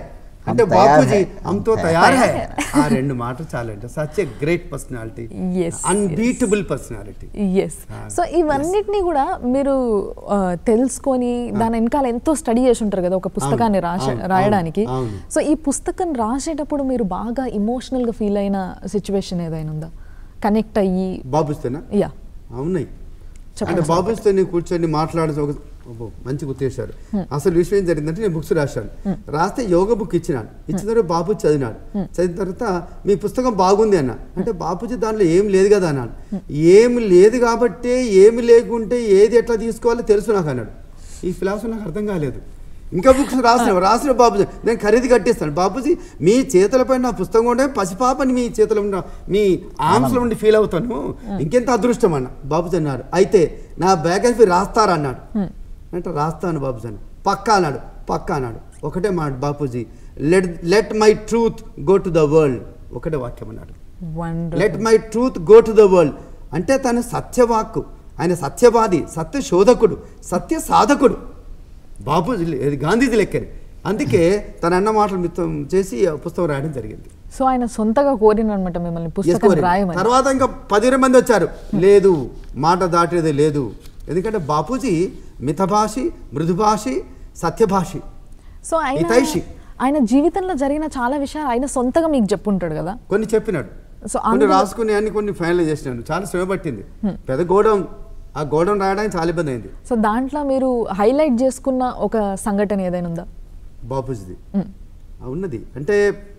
అంటే హమ్ తయార్ బాపూజీ హై, హమ్తో హమ్ తయార్ హై తయార్ ఆ రెండు మాటలు చాలంటే such a great personality Yes, unbeatable personality yes so ఇవన్నిటిని కూడా మీరు ఆ, తెలుసుకొని దాని వెనకాల ఎంతో స్టడీ చేసి ఉంటారు కదా ఒక పుస్తకాన్ని రాస అవును, రాయడానికి అవును. సో ఈ పుస్తకం రాసేటప్పుడు మీరు బాగా emotional గా ఫీల్ అయిన సిచ్యువేషన్ ఏదైనా ఉందా కనెక్ట్ అయ్యి బాబుస్తేనా యా అవునాయి చెప్పండి అంటే బాబుస్తో నేను కూర్చొని మాట్లాడే ఒక అబ్బో, మంచి గుర్తేశారు అసలు విషయం ఏం జరిగిందంటే నేను బుక్స్ రాశాను రాస్తే యోగ బుక్ ఇచ్చినాడు ఇచ్చిన తర్వాత బాబు చదివినాడు చదివిన తర్వాత మీ పుస్తకం బాగుంది అన్న అంటే బాపూజీ దాంట్లో ఏం లేదు కదా అన్నాడు ఏమి లేదు కాబట్టే ఏమి లేకుంటే ఏది ఎట్లా తీసుకోవాలో తెలుసు నాకు అన్నాడు ఈ ఫిలాసఫీ నాకు అర్థం కాలేదు ఇంకా బుక్స్ రాసిన రాసిన బాబుజీ నేను ఖరీదు కట్టిస్తాను బాబుజీ మీ చేతులపై నా పుస్తకం ఉండే పసిపాపని మీ చేతిలో ఉన్న మీ ఆర్మ్స్లో ఉండి ఫీల్ అవుతాను ఇంకెంత అదృష్టం అన్న బాబుజీ అన్నాడు అయితే నా బ్యాగ్ రాస్తారా అన్నాడు అంటే రాస్తాను బాబుజీ అని పక్కా అన్నాడు పక్కా అన్నాడు ఒకటే మాట Bapuji let let my truth go to the world ఒకటే వాక్యం అన్నాడు wonder let my truth go to the world అంటే తను సత్యవాక్కు ఆయన సత్యవాది సత్య శోధకుడు సత్య సాధకుడు బాపూజీ ఇది గాంధీజీ లెక్కని అందుకే తన అన్న మాటలు మిత్రం చేసి ఆ పుస్తకం రాయడం జరిగింది సో ఆయన సొంతగా కోరినమాట మిమ్మల్ని పుస్తకం చేసుకోవాలి. రాయమని తర్వాత ఇంకా పదిహేను మంది వచ్చారు లేదు మాట దాటేది లేదు ఎందుకంటే బాపూజీ మితభాషి మృదుభాషి సత్యభాషి సో ఆయన హితైషి. ఆయన జీవితంలో జరిగిన చాలా విషయాలు ఆయన సొంతగా మీకు చెప్పుంటాడు కదా కొన్ని చెప్పినాడు సో కొన్ని అందులో- రాసుకుని అన్ని కొన్ని ఫైనల్ చేసినాను చాలా శ్రమ పట్టింది పెద్ద గోడం ఆ గోడం రాయడానికి చాలా ఇబ్బంది అయింది సో దాంట్లో మీరు హైలైట్ చేసుకున్న ఒక సంఘటన ఏదైనా ఉందా బాపూజీది ఆ, ఉన్నది అంటే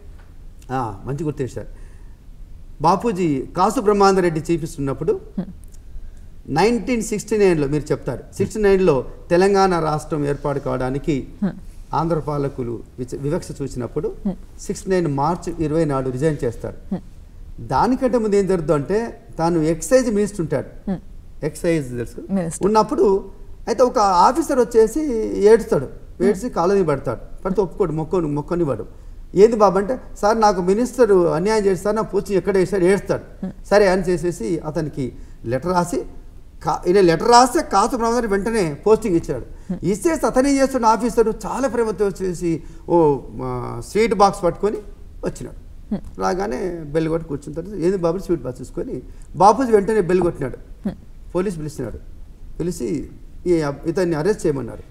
ఆ, మంచి గుర్తేశారు బాపూజీ కాసు బ్రహ్మాందరెడ్డి చూపిస్తున్నప్పుడు నైన్టీన్ సిక్స్టీ నైన్లో మీరు చెప్తారు సిక్స్టీ నైన్లో తెలంగాణ రాష్ట్రం ఏర్పాటు కావడానికి ఆంధ్ర పాలకులు విచ- వివక్ష చూసినప్పుడు సిక్స్టీ నైన్ మార్చ్ ఇరవై నాడు రిజైన్ చేస్తారు దానికంటే ముందు ఏం జరుగుతుంది అంటే తాను ఎక్సైజ్ మినిస్టర్ ఉంటాడు ఎక్సైజ్ తెలుసు Minister. ఉన్నప్పుడు అయితే ఒక ఆఫీసర్ వచ్చేసి ఏడుస్తాడు ఏడ్చి కాలనీ పడతాడు పడితే ఒప్పుకోడు మొక్కని మొక్కనివ్వడు ఏంది బాబు అంటే సార్ నాకు మినిస్టర్ అన్యాయం చేస్తారు నా పూచి ఎక్కడ వేసాడు ఏడుస్తాడు సరే అని చేసేసి అతనికి లెటర్ రాసి కా ఈయన లెటర్ రాస్తే కాసు బ్రహ్మగారి వెంటనే పోస్టింగ్ ఇచ్చాడు ఇచ్చేసి అతనే చేస్తున్న ఆఫీసరు చాలా ప్రేమతో వచ్చేసి ఓ మా, స్వీట్ బాక్స్ పట్టుకొని వచ్చినాడు రాగానే బెల్ కొట్టి కూర్చున్న తర్వాత ఏంది బాబు స్వీట్ బాక్స్ తీసుకొని బాపూజీ వెంటనే బెల్ కొట్టినాడు పోలీస్ పిలిచినాడు పిలిచి ఈ అబ్- ఇతన్ని అరెస్ట్ చేయమన్నారు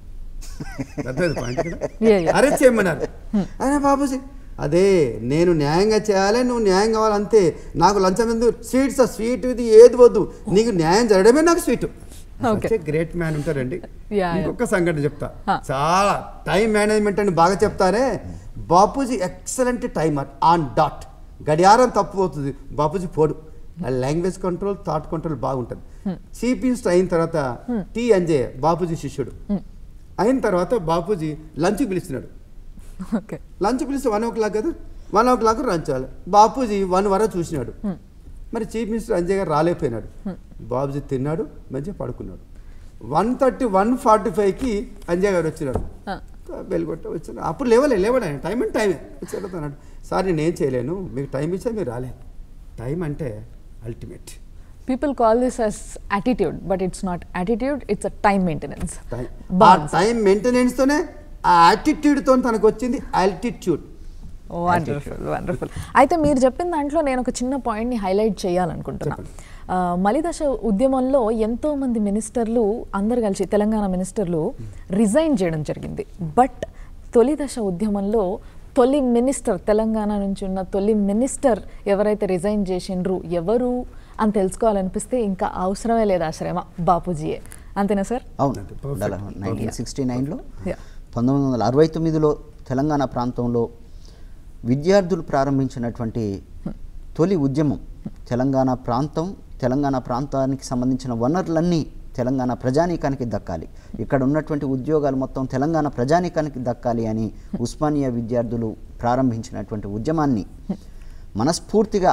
అర్థమైంది point కదా? Yeah, yeah. అరెస్ట్ చేయమన్నారు అరే బాబూజీ అదే నేను న్యాయంగా చేయాలి నువ్వు న్యాయం కావాలి అంతే నాకు లంచం ఎందుకు స్వీట్స్ స్వీట్ ఇది ఏది వద్దు నీకు న్యాయం జరగడమే నాకు స్వీట్ Okay. గ్రేట్ మ్యాన్ ఉంటారండి Yeah, yeah. ఇంకొక సంఘటన చెప్తా Huh. చాలా టైం మేనేజ్మెంట్ అని బాగా చెప్తారే Bapuji excellent timer on dot గడియారం తప్పిపోతుంది బాపూజీ పోడు లాంగ్వేజ్ కంట్రోల్ థాట్ కంట్రోల్ బాగుంటుంది చీఫ్ మినిస్టర్ అయిన తర్వాత టి అంజయ్ బాపూజీ శిష్యుడు అయిన తర్వాత బాపూజీ లంచ్కి పిలుస్తున్నాడు ఓకే లంచ్ పిలిస్తే వన్ ఓ క్లాక్ కదా వన్ ఓ క్లాక్ లంచ్ చేయాలి బాపూజీ వన్ వరకు చూసినాడు మరి చీఫ్ మినిస్టర్ అంజయ్ గారు రాలేకపోయినాడు బాబుజీ తిన్నాడు మంచిగా పడుకున్నాడు వన్ థర్టీ వన్ ఫార్టీ ఫైవ్కి అంజయ్ గారు వచ్చినాడు బెల్ కొట్ట వచ్చాడు అప్పుడు లేవలే లేవడా టైం అంటే టైమే వచ్చాడు అన్నాడు సార్ నేను ఏం చేయలేను మీకు టైం ఇచ్చా మీరు రాలే టైం అంటే ultimate people call this as attitude but it's not attitude it's a time maintenance time ఆ టైం మెయింటెనెన్స్తోనే ఆ యాటిట్యూడ్తో తనకు వచ్చింది ఆల్టిట్యూడ్ వండర్ఫుల్ వండర్ఫుల్ అయితే మీరు చెప్పిన దాంట్లో నేను ఒక చిన్న పాయింట్ని హైలైట్ చేయాలనుకుంటున్నా ఆ, మలిదశ ఉద్యమంలో ఎంతో మంది మినిస్టర్లు అందరు కలిసి తెలంగాణ మినిస్టర్లు రిజైన్ చేయడం జరిగింది బట్ తొలి దశ ఉద్యమంలో తొలి మినిస్టర్ తెలంగాణ నుంచి ఉన్న తొలి మినిస్టర్ ఎవరైతే రిజైన్ చేసిండ్రు ఎవరు అని తెలుసుకోవాలనిపిస్తే ఇంకా అవసరమే లేదు ఆ శ్రమ బాపూజీయే అంతేనా సార్ అవును Perfect. నైన్టీన్ సిక్స్టీ నైన్లో Yeah. పంతొమ్మిది వందల అరవై తొమ్మిదిలో తెలంగాణ ప్రాంతంలో విద్యార్థులు ప్రారంభించినటువంటి తొలి ఉద్యమం తెలంగాణ ప్రాంతం తెలంగాణ ప్రాంతానికి సంబంధించిన వనరులన్నీ తెలంగాణ ప్రజానీకానికి దక్కాలి ఇక్కడ ఉన్నటువంటి ఉద్యోగాలు మొత్తం తెలంగాణ ప్రజానీకానికి దక్కాలి అని ఉస్మానియా విద్యార్థులు ప్రారంభించినటువంటి ఉద్యమాన్ని మనస్ఫూర్తిగా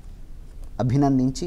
అభినందించి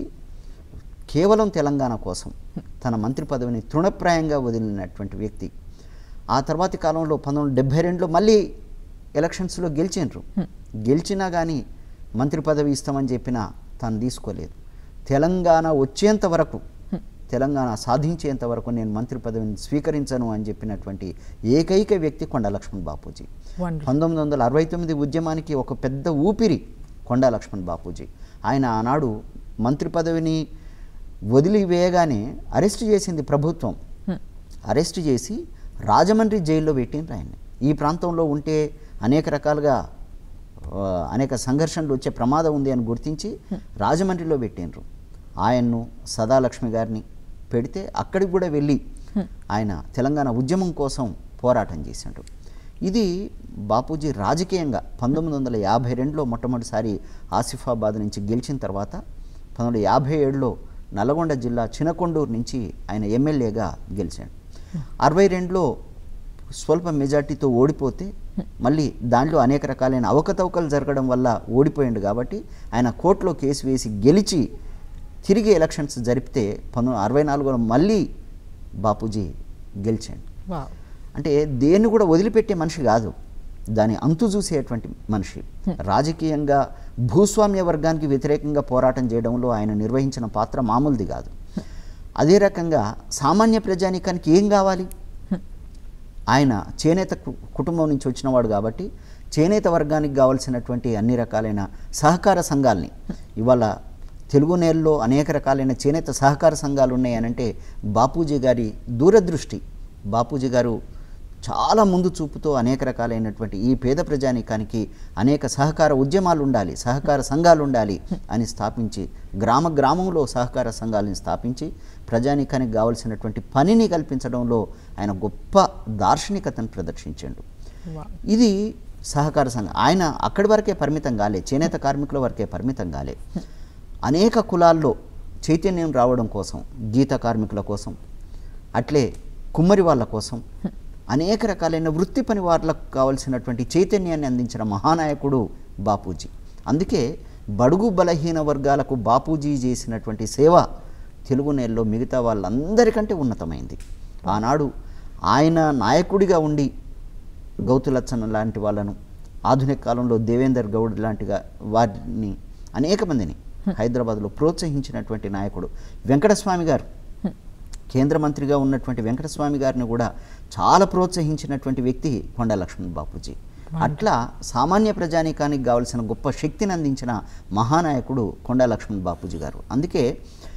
కేవలం తెలంగాణ కోసం తన మంత్రి పదవిని తృణప్రాయంగా వదిలినటువంటి వ్యక్తి ఆ తర్వాతి కాలంలో పంతొమ్మిది వందల డెబ్బై రెండులో మళ్ళీ ఎలక్షన్స్లో గెలిచిండ్రు గెలిచినా కానీ మంత్రి పదవి ఇస్తామని చెప్పినా తాను తీసుకోలేదు తెలంగాణ వచ్చేంత వరకు తెలంగాణ సాధించేంత వరకు నేను మంత్రి పదవిని స్వీకరించను అని చెప్పినటువంటి ఏకైక వ్యక్తి కొండా లక్ష్మణ్ బాపూజీ Wonderful. పంతొమ్మిది వందల అరవై తొమ్మిది ఉద్యమానికి ఒక పెద్ద ఊపిరి కొండా లక్ష్మణ్ బాపూజీ ఆయన ఆనాడు మంత్రి పదవిని వదిలివేయగానే అరెస్ట్ చేసింది ప్రభుత్వం అరెస్ట్ చేసి రాజమండ్రి జైల్లో పెట్టిండ్రు ఆయన్ని ఈ ప్రాంతంలో ఉంటే అనేక రకాలుగా ఆ, అనేక సంఘర్షణలు వచ్చే ప్రమాదం ఉంది అని గుర్తించి రాజమండ్రిలో పెట్టిండ్రు ఆయన్ను సదాలక్ష్మి గారిని పెడితే అక్కడికి కూడా వెళ్ళి ఆయన తెలంగాణ ఉద్యమం కోసం పోరాటం చేసిండు ఇది బాపూజీ రాజకీయంగా పంతొమ్మిది వందల యాభై రెండులో మొట్టమొదటిసారి ఆసిఫాబాద్ నుంచి గెలిచిన తర్వాత పంతొమ్మిది వందల యాభై ఏడులో నల్గొండ జిల్లా చినకొండూరు నుంచి ఆయన ఎమ్మెల్యేగా గెలిచాడు అరవై రెండులో స్వల్ప మెజార్టీతో ఓడిపోతే మళ్ళీ దాంట్లో అనేక రకాలైన అవకతవకలు జరగడం వల్ల ఓడిపోయిండు కాబట్టి ఆయన కోర్టులో కేసు వేసి గెలిచి తిరిగి ఎలక్షన్స్ జరిపితే పంతొమ్మిది అరవై నాలుగులో మళ్ళీ బాపూజీ గెలిచాడు వావ్ అంటే దేన్ని కూడా వదిలిపెట్టే మనిషి కాదు దాని అంతు చూసేటువంటి మనిషి రాజకీయంగా భూస్వామ్య వర్గానికి వ్యతిరేకంగా పోరాటం చేయడంలో ఆయన నిర్వహించిన పాత్ర మామూలుది కాదు అదే రకంగా సామాన్య ప్రజానీకానికి ఏం కావాలి ఆయన చేనేత కు- కుటుంబం నుంచి వచ్చినవాడు కాబట్టి చేనేత వర్గానికి కావాల్సినటువంటి అన్ని రకాలైన సహకార సంఘాలని ఇవాళ తెలుగు నేలలో అనేక రకాలైన చేనేత సహకార సంఘాలు ఉన్నాయనంటే బాపూజీ గారి దూరదృష్టి బాపూజీ గారు చాలా ముందు చూపుతో అనేక రకాలైనటువంటి ఈ పేద ప్రజానీకానికి అనేక సహకార ఉద్యమాలు ఉండాలి సహకార సంఘాలు ఉండాలి అని స్థాపించి గ్రామ గ్రామంలో సహకార సంఘాలను స్థాపించి ప్రజానీకానికి కావలసినటువంటి పనిని కల్పించడంలో ఆయన గొప్ప దార్శనికతను ప్రదర్శించాడు వావ్ ఇది సహకార సంఘం ఆయన అక్కడి వరకే పరిమితం కాలే చేనేత కార్మికుల వరకే పరిమితం కాలే అనేక కులాల్లో చైతన్యం రావడం కోసం గీత కార్మికుల కోసం అట్లే కుమ్మరి వాళ్ళ కోసం అనేక రకాలైన వృత్తి పని వాళ్ళకు కావలసినటువంటి చైతన్యాన్ని అందించిన మహానాయకుడు బాపూజీ అందుకే బడుగు బలహీన వర్గాలకు బాపూజీ చేసినటువంటి సేవ తెలుగు నేలలో మిగతా వాళ్ళందరికంటే ఉన్నతమైంది ఆనాడు ఆయన నాయకుడిగా ఉండి గౌతులచ్చన్న లాంటి వాళ్ళను ఆధునిక కాలంలో దేవేందర్ గౌడ్ లాంటిగా వారిని అనేక మందిని హైదరాబాద్లో ప్రోత్సహించినటువంటి నాయకుడు వెంకటస్వామి గారు కేంద్ర మంత్రిగా ఉన్నటువంటి వెంకటస్వామి గారిని కూడా చాలా ప్రోత్సహించినటువంటి వ్యక్తి కొండా లక్ష్మణ్ బాపూజీ అట్లా సామాన్య ప్రజానీకానికి కావలసిన గొప్ప శక్తిని అందించిన మహానాయకుడు కొండా లక్ష్మణ్ బాపూజీ గారు అందుకే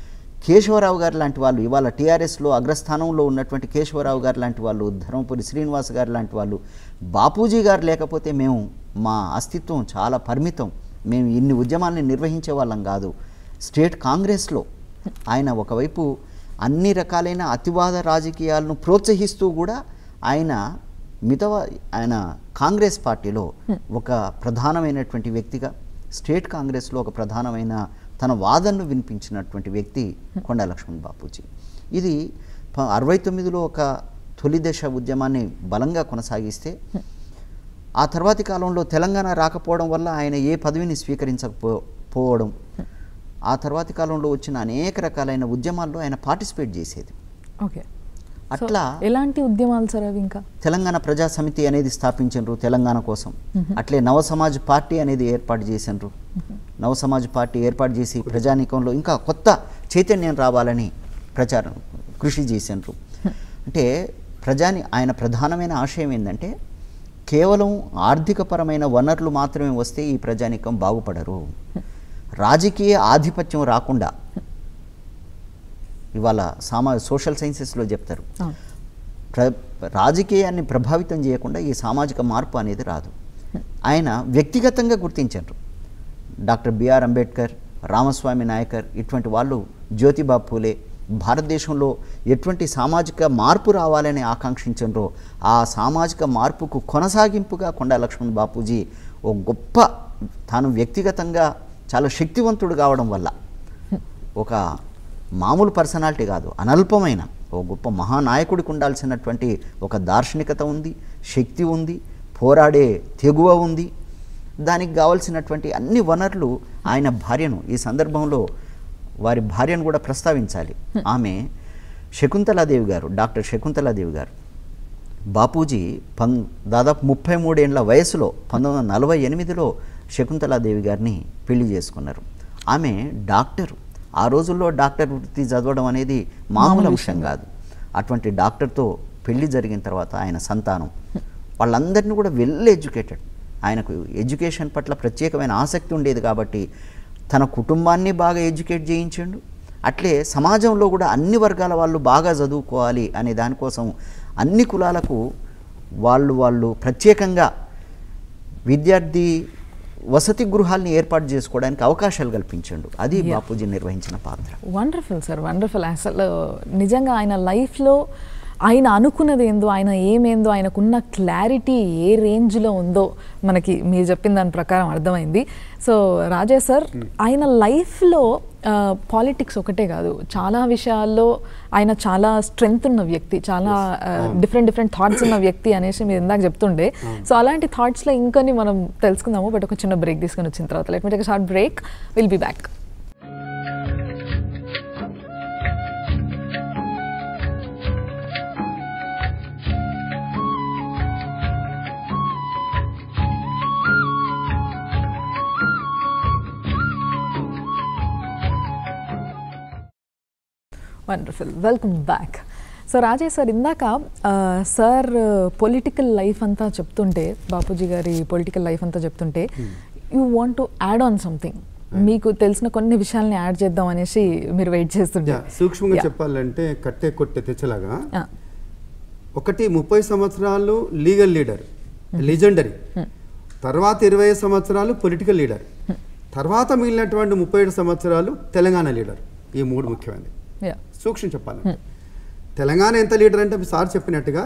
కేశవరావు గారు లాంటి వాళ్ళు ఇవాళ టీఆర్ఎస్లో అగ్రస్థానంలో ఉన్నటువంటి కేశవరావు గారు లాంటి వాళ్ళు ధర్మపురి శ్రీనివాస్ గారు లాంటి వాళ్ళు బాపూజీ గారు లేకపోతే మేము మా అస్తిత్వం చాలా పరిమితం మేము ఇన్ని ఉద్యమాల్ని నిర్వహించే వాళ్ళం కాదు స్టేట్ కాంగ్రెస్లో ఆయన ఒకవైపు అన్ని రకాలైన అతివాద రాజకీయాలను ప్రోత్సహిస్తూ కూడా ఆయన మిగతా ఆయన కాంగ్రెస్ పార్టీలో ఒక ప్రధానమైనటువంటి వ్యక్తిగా స్టేట్ కాంగ్రెస్లో ఒక ప్రధానమైన తన వాదనను వినిపించినటువంటి వ్యక్తి కొండా లక్ష్మణ్ బాపూజీ ఇది ప- అరవై తొమ్మిదిలో ఒక తొలి దశ ఉద్యమాన్ని బలంగా కొనసాగిస్తే ఆ తర్వాతి కాలంలో తెలంగాణ రాకపోవడం వల్ల ఆయన ఏ పదవిని స్వీకరించకపో పోవడం ఆ తర్వాతి కాలంలో వచ్చిన అనేక రకాలైన ఉద్యమాల్లో ఆయన పార్టిసిపేట్ చేసేది ఓకే అట్లా ఎలాంటి ఉద్యమాలు సార్ అవి ఇంకా తెలంగాణ ప్రజా సమితి అనేది స్థాపించారు తెలంగాణ కోసం అట్లే నవ సమాజ్ పార్టీ అనేది ఏర్పాటు చేసిండ్రు నవ సమాజ్ పార్టీ ఏర్పాటు చేసి ప్రజానీకంలో ఇంకా కొత్త చైతన్యం రావాలని ప్రచారం కృషి చేసిండ్రు అంటే ప్రజాని ఆయన ప్రధానమైన ఆశయం ఏంటంటే కేవలం ఆర్థికపరమైన వనరులు మాత్రమే వస్తే ఈ ప్రజానీకం బాగుపడరు రాజకీయ ఆధిపత్యం రాకుండా ఇవాళ సామా సోషల్ సైన్సెస్లో చెప్తారు అవును. ప్ర రాజకీయాన్ని ప్రభావితం చేయకుండా ఈ సామాజిక మార్పు అనేది రాదు ఆయన వ్యక్తిగతంగా గుర్తించారు డాక్టర్ బిఆర్ అంబేద్కర్ రామస్వామి నాయకర్ ఇటువంటి వాళ్ళు జ్యోతిబా పూలే భారతదేశంలో ఎటువంటి సామాజిక మార్పు రావాలని ఆకాంక్షించారో ఆ సామాజిక మార్పుకు కొనసాగింపుగా కొండా లక్ష్మణ్ బాపూజీ ఓ గొప్ప తాను వ్యక్తిగతంగా చాలా శక్తివంతుడు కావడం వల్ల ఒక మామూలు పర్సనాలిటీ కాదు అనల్పమైన ఓ గొప్ప మహానాయకుడికి ఉండాల్సినటువంటి ఒక దార్శనికత ఉంది శక్తి ఉంది పోరాడే తెగువ ఉంది దానికి కావలసినటువంటి అన్ని వనరులు ఆయన భార్యను ఈ సందర్భంలో వారి భార్యను కూడా ప్రస్తావించాలి ఆమె శకుంతలాదేవి గారు డాక్టర్ శకుంతలాదేవి గారు బాపూజీ పం దాదాపు ముప్పై మూడేండ్ల వయసులో పంతొమ్మిది వందల నలభై ఎనిమిదిలో శకుంతలాదేవి గారిని పెళ్లి చేసుకున్నారు ఆమె డాక్టరు ఆ రోజుల్లో డాక్టర్ వృత్తి చదవడం అనేది మామూలు అంశం కాదు అటువంటి డాక్టర్తో పెళ్లి జరిగిన తర్వాత ఆయన సంతానం వాళ్ళందరినీ కూడా వెల్ ఎడ్యుకేటెడ్ ఆయనకు ఎడ్యుకేషన్ పట్ల ప్రత్యేకమైన ఆసక్తి ఉండేది కాబట్టి తన కుటుంబాన్ని బాగా ఎడ్యుకేట్ చేయించండు అట్లే సమాజంలో కూడా అన్ని వర్గాల వాళ్ళు బాగా చదువుకోవాలి అనే దానికోసం అన్ని కులాలకు వాళ్ళు వాళ్ళు ప్రత్యేకంగా విద్యార్థి వసతి గృహాల్ని ఏర్పాటు చేసుకోవడానికి అవకాశాలు కల్పించండు అది బాపూజీ నిర్వహించిన పాత్ర వండర్ఫుల్ సార్ వండర్ఫుల్ అసలు నిజంగా ఆయన లైఫ్లో ఆయన అనుకున్నది ఏందో ఆయన ఏమేందో ఆయనకున్న క్లారిటీ ఏ రేంజ్లో ఉందో మనకి మీరు చెప్పిన దాని ప్రకారం అర్థమైంది సో రాజా సార్ ఆయన లైఫ్లో పాలిటిక్స్ ఒకటే కాదు చాలా విషయాల్లో ఆయన చాలా స్ట్రెంగ్త్ ఉన్న వ్యక్తి చాలా డిఫరెంట్ డిఫరెంట్ థాట్స్ ఉన్న వ్యక్తి అనేసి మీరు ఇందాక చెప్తుండే సో అలాంటి థాట్స్లో ఇంకొన్ని మనం తెలుసుకుందాము బట్ ఒక చిన్న బ్రేక్ తీసుకొని వచ్చిన తర్వాత let me take short break will be back wonderful welcome back so Rajesh sir ఇందాక ఆ, సార్ పొలిటికల్ లైఫ్ అంతా చెప్తుంటే బాపూజీ గారి పొలిటికల్ లైఫ్ అంతా చెప్తుంటే you want to add on something మీకు తెలిసిన కొన్ని విషయాల్ని యాడ్ చేద్దాం అనేసి మీరు వెయిట్ చేస్తుంటే యా, సూక్ష్మంగా Yeah. చెప్పాలంటే కట్టే కొట్టే తెచ్చలాగా ఆ, ఒకటి ముప్పై సంవత్సరాలు లీగల్ లీడర్ లిజెండరీ తర్వాత ఇరవై సంవత్సరాలు పొలిటికల్ లీడర్ తర్వాత మిగిలినటువంటి ముప్పై ఏడు సంవత్సరాలు తెలంగాణ లీడర్ ఈ మూడు ముఖ్యమైనది yeah. సూక్ష్మం చెప్పాలంటే తెలంగాణ ఎంత లీడర్ అంటే సార్ చెప్పినట్టుగా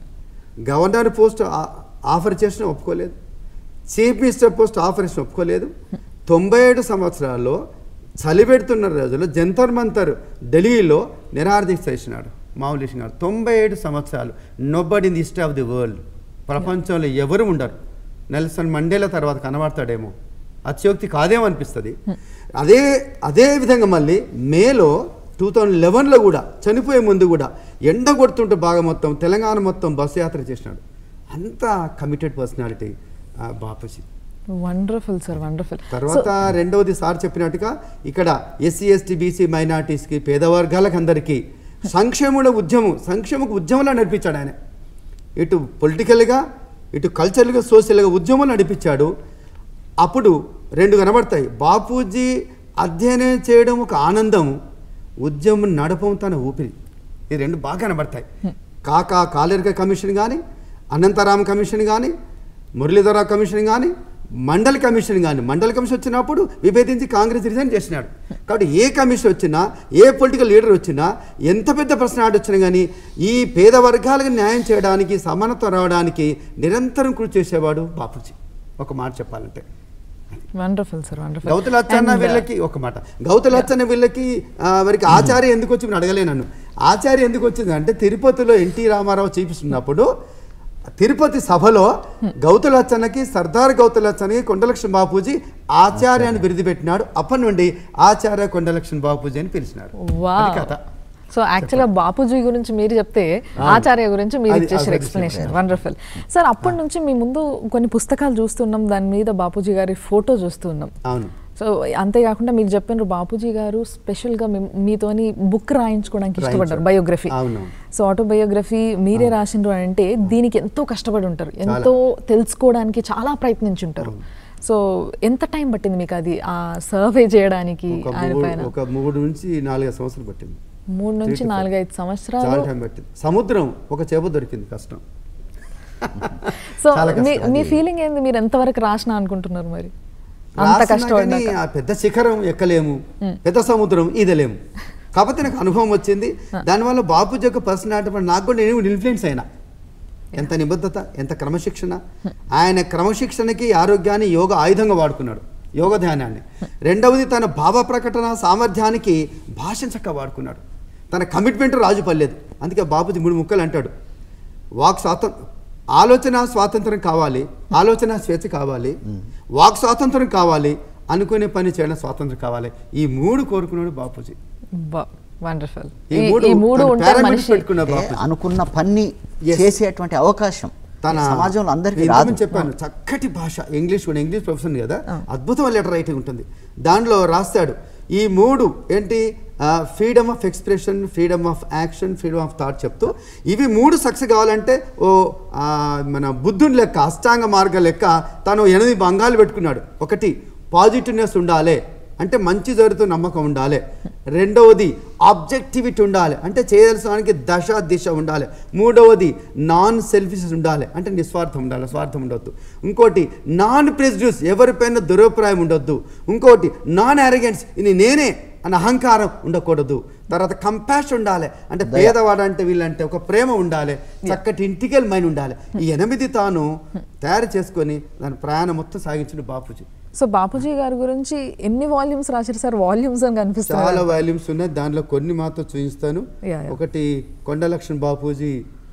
గవర్నర్ పోస్ట్ ఆ- ఆఫర్ చేసిన ఒప్పుకోలేదు చీఫ్ మినిస్టర్ పోస్ట్ ఆఫర్ చేసిన ఒప్పుకోలేదు తొంభై ఏడు సంవత్సరాల్లో చలి పెడుతున్న రోజుల్లో జంతర్ మంతర్ ఢిల్లీలో నిరాదీక్ష చేసినాడు మామూలు గారు తొంభై ఏడు సంవత్సరాలు nobody in the history of the world ప్రపంచంలో ఎవరు ఉండరు నెల్సన్ మండేలా తర్వాత కనబడతాడేమో అత్యోక్తి కాదేమో అనిపిస్తుంది అదే అదే విధంగా మళ్ళీ మేలో టూ థౌజండ్ లెవెన్లో కూడా చనిపోయే ముందు కూడా ఎండ కొడుతుంటే బాగా మొత్తం తెలంగాణ మొత్తం బస్సు యాత్ర చేసినాడు అంత committed personality Bapuji wonderful sir wonderful తర్వాత రెండవది సార్ చెప్పినట్టుగా ఇక్కడ ఎస్సీ ఎస్టీ బీసీ మైనార్టీస్కి పేద వర్గాలకు అందరికీ సంక్షేముల ఉద్యమం సంక్షేమకు ఉద్యమంలో నడిపించాడు ఆయన ఇటు పొలిటికల్గా ఇటు కల్చరల్గా సోషల్గా ఉద్యమం నడిపించాడు అప్పుడు రెండు కనబడతాయి బాపూజీ అధ్యయనం చేయడం ఒక ఆనందం ఉద్యమం నడపం తన ఊపిరి ఈ రెండు బాగా కనబడతాయి కాకా కాలేరిక కమిషన్ కానీ అనంతరామ కమిషన్ కానీ మురళీధరరావు కమిషన్ కానీ మండలి కమిషన్ కానీ మండలి కమిషన్ వచ్చినప్పుడు విభేదించి కాంగ్రెస్ రిజైన్ చేసినాడు కాబట్టి ఏ కమిషన్ వచ్చినా ఏ పొలిటికల్ లీడర్ వచ్చినా ఎంత పెద్ద ప్రశ్న వచ్చినా కానీ ఈ పేద వర్గాలకు న్యాయం చేయడానికి సమానత్వం రావడానికి నిరంతరం కృషి చేసేవాడు బాపూజీ ఒక మాట చెప్పాలంటే వండర్ఫుల్ సార్ వండర్ఫుల్ గౌతలచ్చన్న వీళ్ళకి ఒక మాట గౌతలచ్చన్న వీళ్ళకి ఆ, వారికి ఆచార్య ఎందుకు వచ్చి నేను అడగలే నన్ను ఆచార్య ఎందుకు వచ్చింది అంటే తిరుపతిలో ఎన్టీ రామారావు చూపిస్తున్నప్పుడు తిరుపతి సభలో గౌతలచ్చన్నకి సర్దార్ గౌతలచ్చన్నకి కొండలక్ష్మణ బాపూజీ ఆచార్య అని బిరుదు పెట్టినాడు అప్పటి నుండి ఆచార్య కొండలక్ష్మణ బాపూజీ అని పిలిచినాడు అది కథ సో యాక్చువల్గా బాపూజీ గురించి మీరు చెప్తే ఆచార్య గురించి మీరు అది- ఇచ్చేసారు అది ఎక్స్ప్లెనేషన్ వండర్ఫుల్ సార్ అప్పటి నుంచి మీ ముందు కొన్ని పుస్తకాలు చూస్తున్నాం దాని మీద బాపూజీ గారి ఫోటో చూస్తున్నాం అవును సో అంతేకాకుండా మీరు చెప్పినారు బాపూజీ గారు స్పెషల్గా మీ- మీతోని బుక్ రాయించుకోవడానికి ఇష్టపడ్డారు రాయించారు. బయోగ్రఫీ అవును. సో ఆటోబయోగ్రఫీ మీరే రాసిండ్రు అని అంటే దీనికి ఎంతో కష్టపడి ఉంటారు ఎంతో తెలుసుకోవడానికి చాలా ప్రయత్నించుంటారు సో ఎంత టైం పట్టింది మీకు అది ఆ సర్వే చేయడానికి ఒక ఆయన మూడు పైన ఒక మూడు నుంచి నాలుగైదు సంవత్సరాలు పట్టింది మూడు నుంచి Three to five. నాలుగైదు చాలా సంవత్సరాలు టైం పట్టింది సముద్రం ఒక చేప దొరికింది కష్టం సో చాలా మీ కష్టం. మీ ఫీలింగ్ ఏంది మీరు ఎంతవరకు రాసిన అనుకుంటున్నారు మరి అంత రాసినా కష్టపడినాక కానీ ఆ పెద్ద శిఖరం ఎక్కలేము పెద్ద సముద్రం ఈదలేము కాకపోతే నాకు అనుభవం వచ్చింది దానివల్ల బాపూజీ యొక్క పర్సనాలిటీ వల్ల నాకు కూడా నేను ఇన్ఫ్లుయెన్స్ అయినా ఎంత నిబద్ధత ఎంత క్రమశిక్షణ ఆయన క్రమశిక్షణకి ఆరోగ్యాన్ని యోగ ఆయుధంగా వాడుకున్నాడు యోగ ధ్యానాన్ని రెండవది తన భావ ప్రకటన సామర్థ్యానికి భాషను చక్కగా వాడుకున్నాడు తన కమిట్మెంట్ రాజు పర్లేదు అందుకే బాపూజీ మూడు ముక్కలు అంటాడు వాక్ స్వాతంత్రం ఆలోచన స్వాతంత్రం కావాలి ఆలోచన స్వేచ్ఛ కావాలి వాక్ స్వాతంత్రం కావాలి అనుకునే పని చేయడం స్వాతంత్రం కావాలి ఈ మూడు కోరుకున్నాడు బాపూజీ వండర్ఫుల్ ఈ మూడు ఈ మూడు తన ఉంటాయి paramedics మనిషి పెట్టుకున్న అంటే బాపూజీ అనుకున్న పని Yes. చేసేటువంటి అవకాశం తన సమాజంలో అందరికీ నేను రాదు ఇంతకుముందు చెప్పాను చక్కటి భాష ఇంగ్లీష్ కూడా ఇంగ్లీష్ ప్రొఫెసర్ కదా అద్భుతమైన లెటర్ రైటింగ్ ఉంటుంది దానిలో రాస్తాడు ఈ మూడు ఏంటి freedom of expression freedom of action freedom of thought చెప్తూ ఇవి మూడు సక్సెస్ కావాలంటే ఓ ఆ, మన బుద్ధుని లెక్క అష్టాంగ మార్గ లెక్క తను ఎనిమిది భంగాలు పెట్టుకున్నాడు ఒకటి పాజిటివ్నెస్ ఉండాలి అంటే మంచి జరుగుతూ నమ్మకం ఉండాలి రెండవది ఆబ్జెక్టివిటీ ఉండాలి అంటే చేయవలసిన వానికి దశ దిశ ఉండాలి మూడవది నాన్ సెల్ఫిష్ ఉండాలి అంటే నిస్వార్థం ఉండాలి స్వార్థం ఉండొద్దు ఇంకోటి నాన్ ప్రెజ్యూస్ ఎవరిపైన దురభిప్రాయం ఉండొద్దు ఇంకోటి నాన్ అరగెన్స్ ఇది నేనే అన్న అహంకారం ఉండకూడదు తర్వాత కంపాష్ ఉండాలి అంటే పేదవాడు అంటే వీళ్ళంటే ఒక ప్రేమ ఉండాలి చక్కటి ఇంటికల్ మైండ్ ఉండాలి ఈ ఎనిమిది తాను తయారు చేసుకొని దాని ప్రయాణం మొత్తం సాగించిన బాపూజీ సో బాపూజీ గారి గురించి ఎన్ని వాల్యూమ్స్ రాశారు సార్ వాల్యూమ్స్ అని చాలా కనిపిస్తుంది వాల్యూమ్స్ ఉన్నాయి దాంట్లో కొన్ని మాత్రం చూపిస్తాను Yeah, yeah. ఒకటి కొండలక్ష్మణ్ బాపూజీ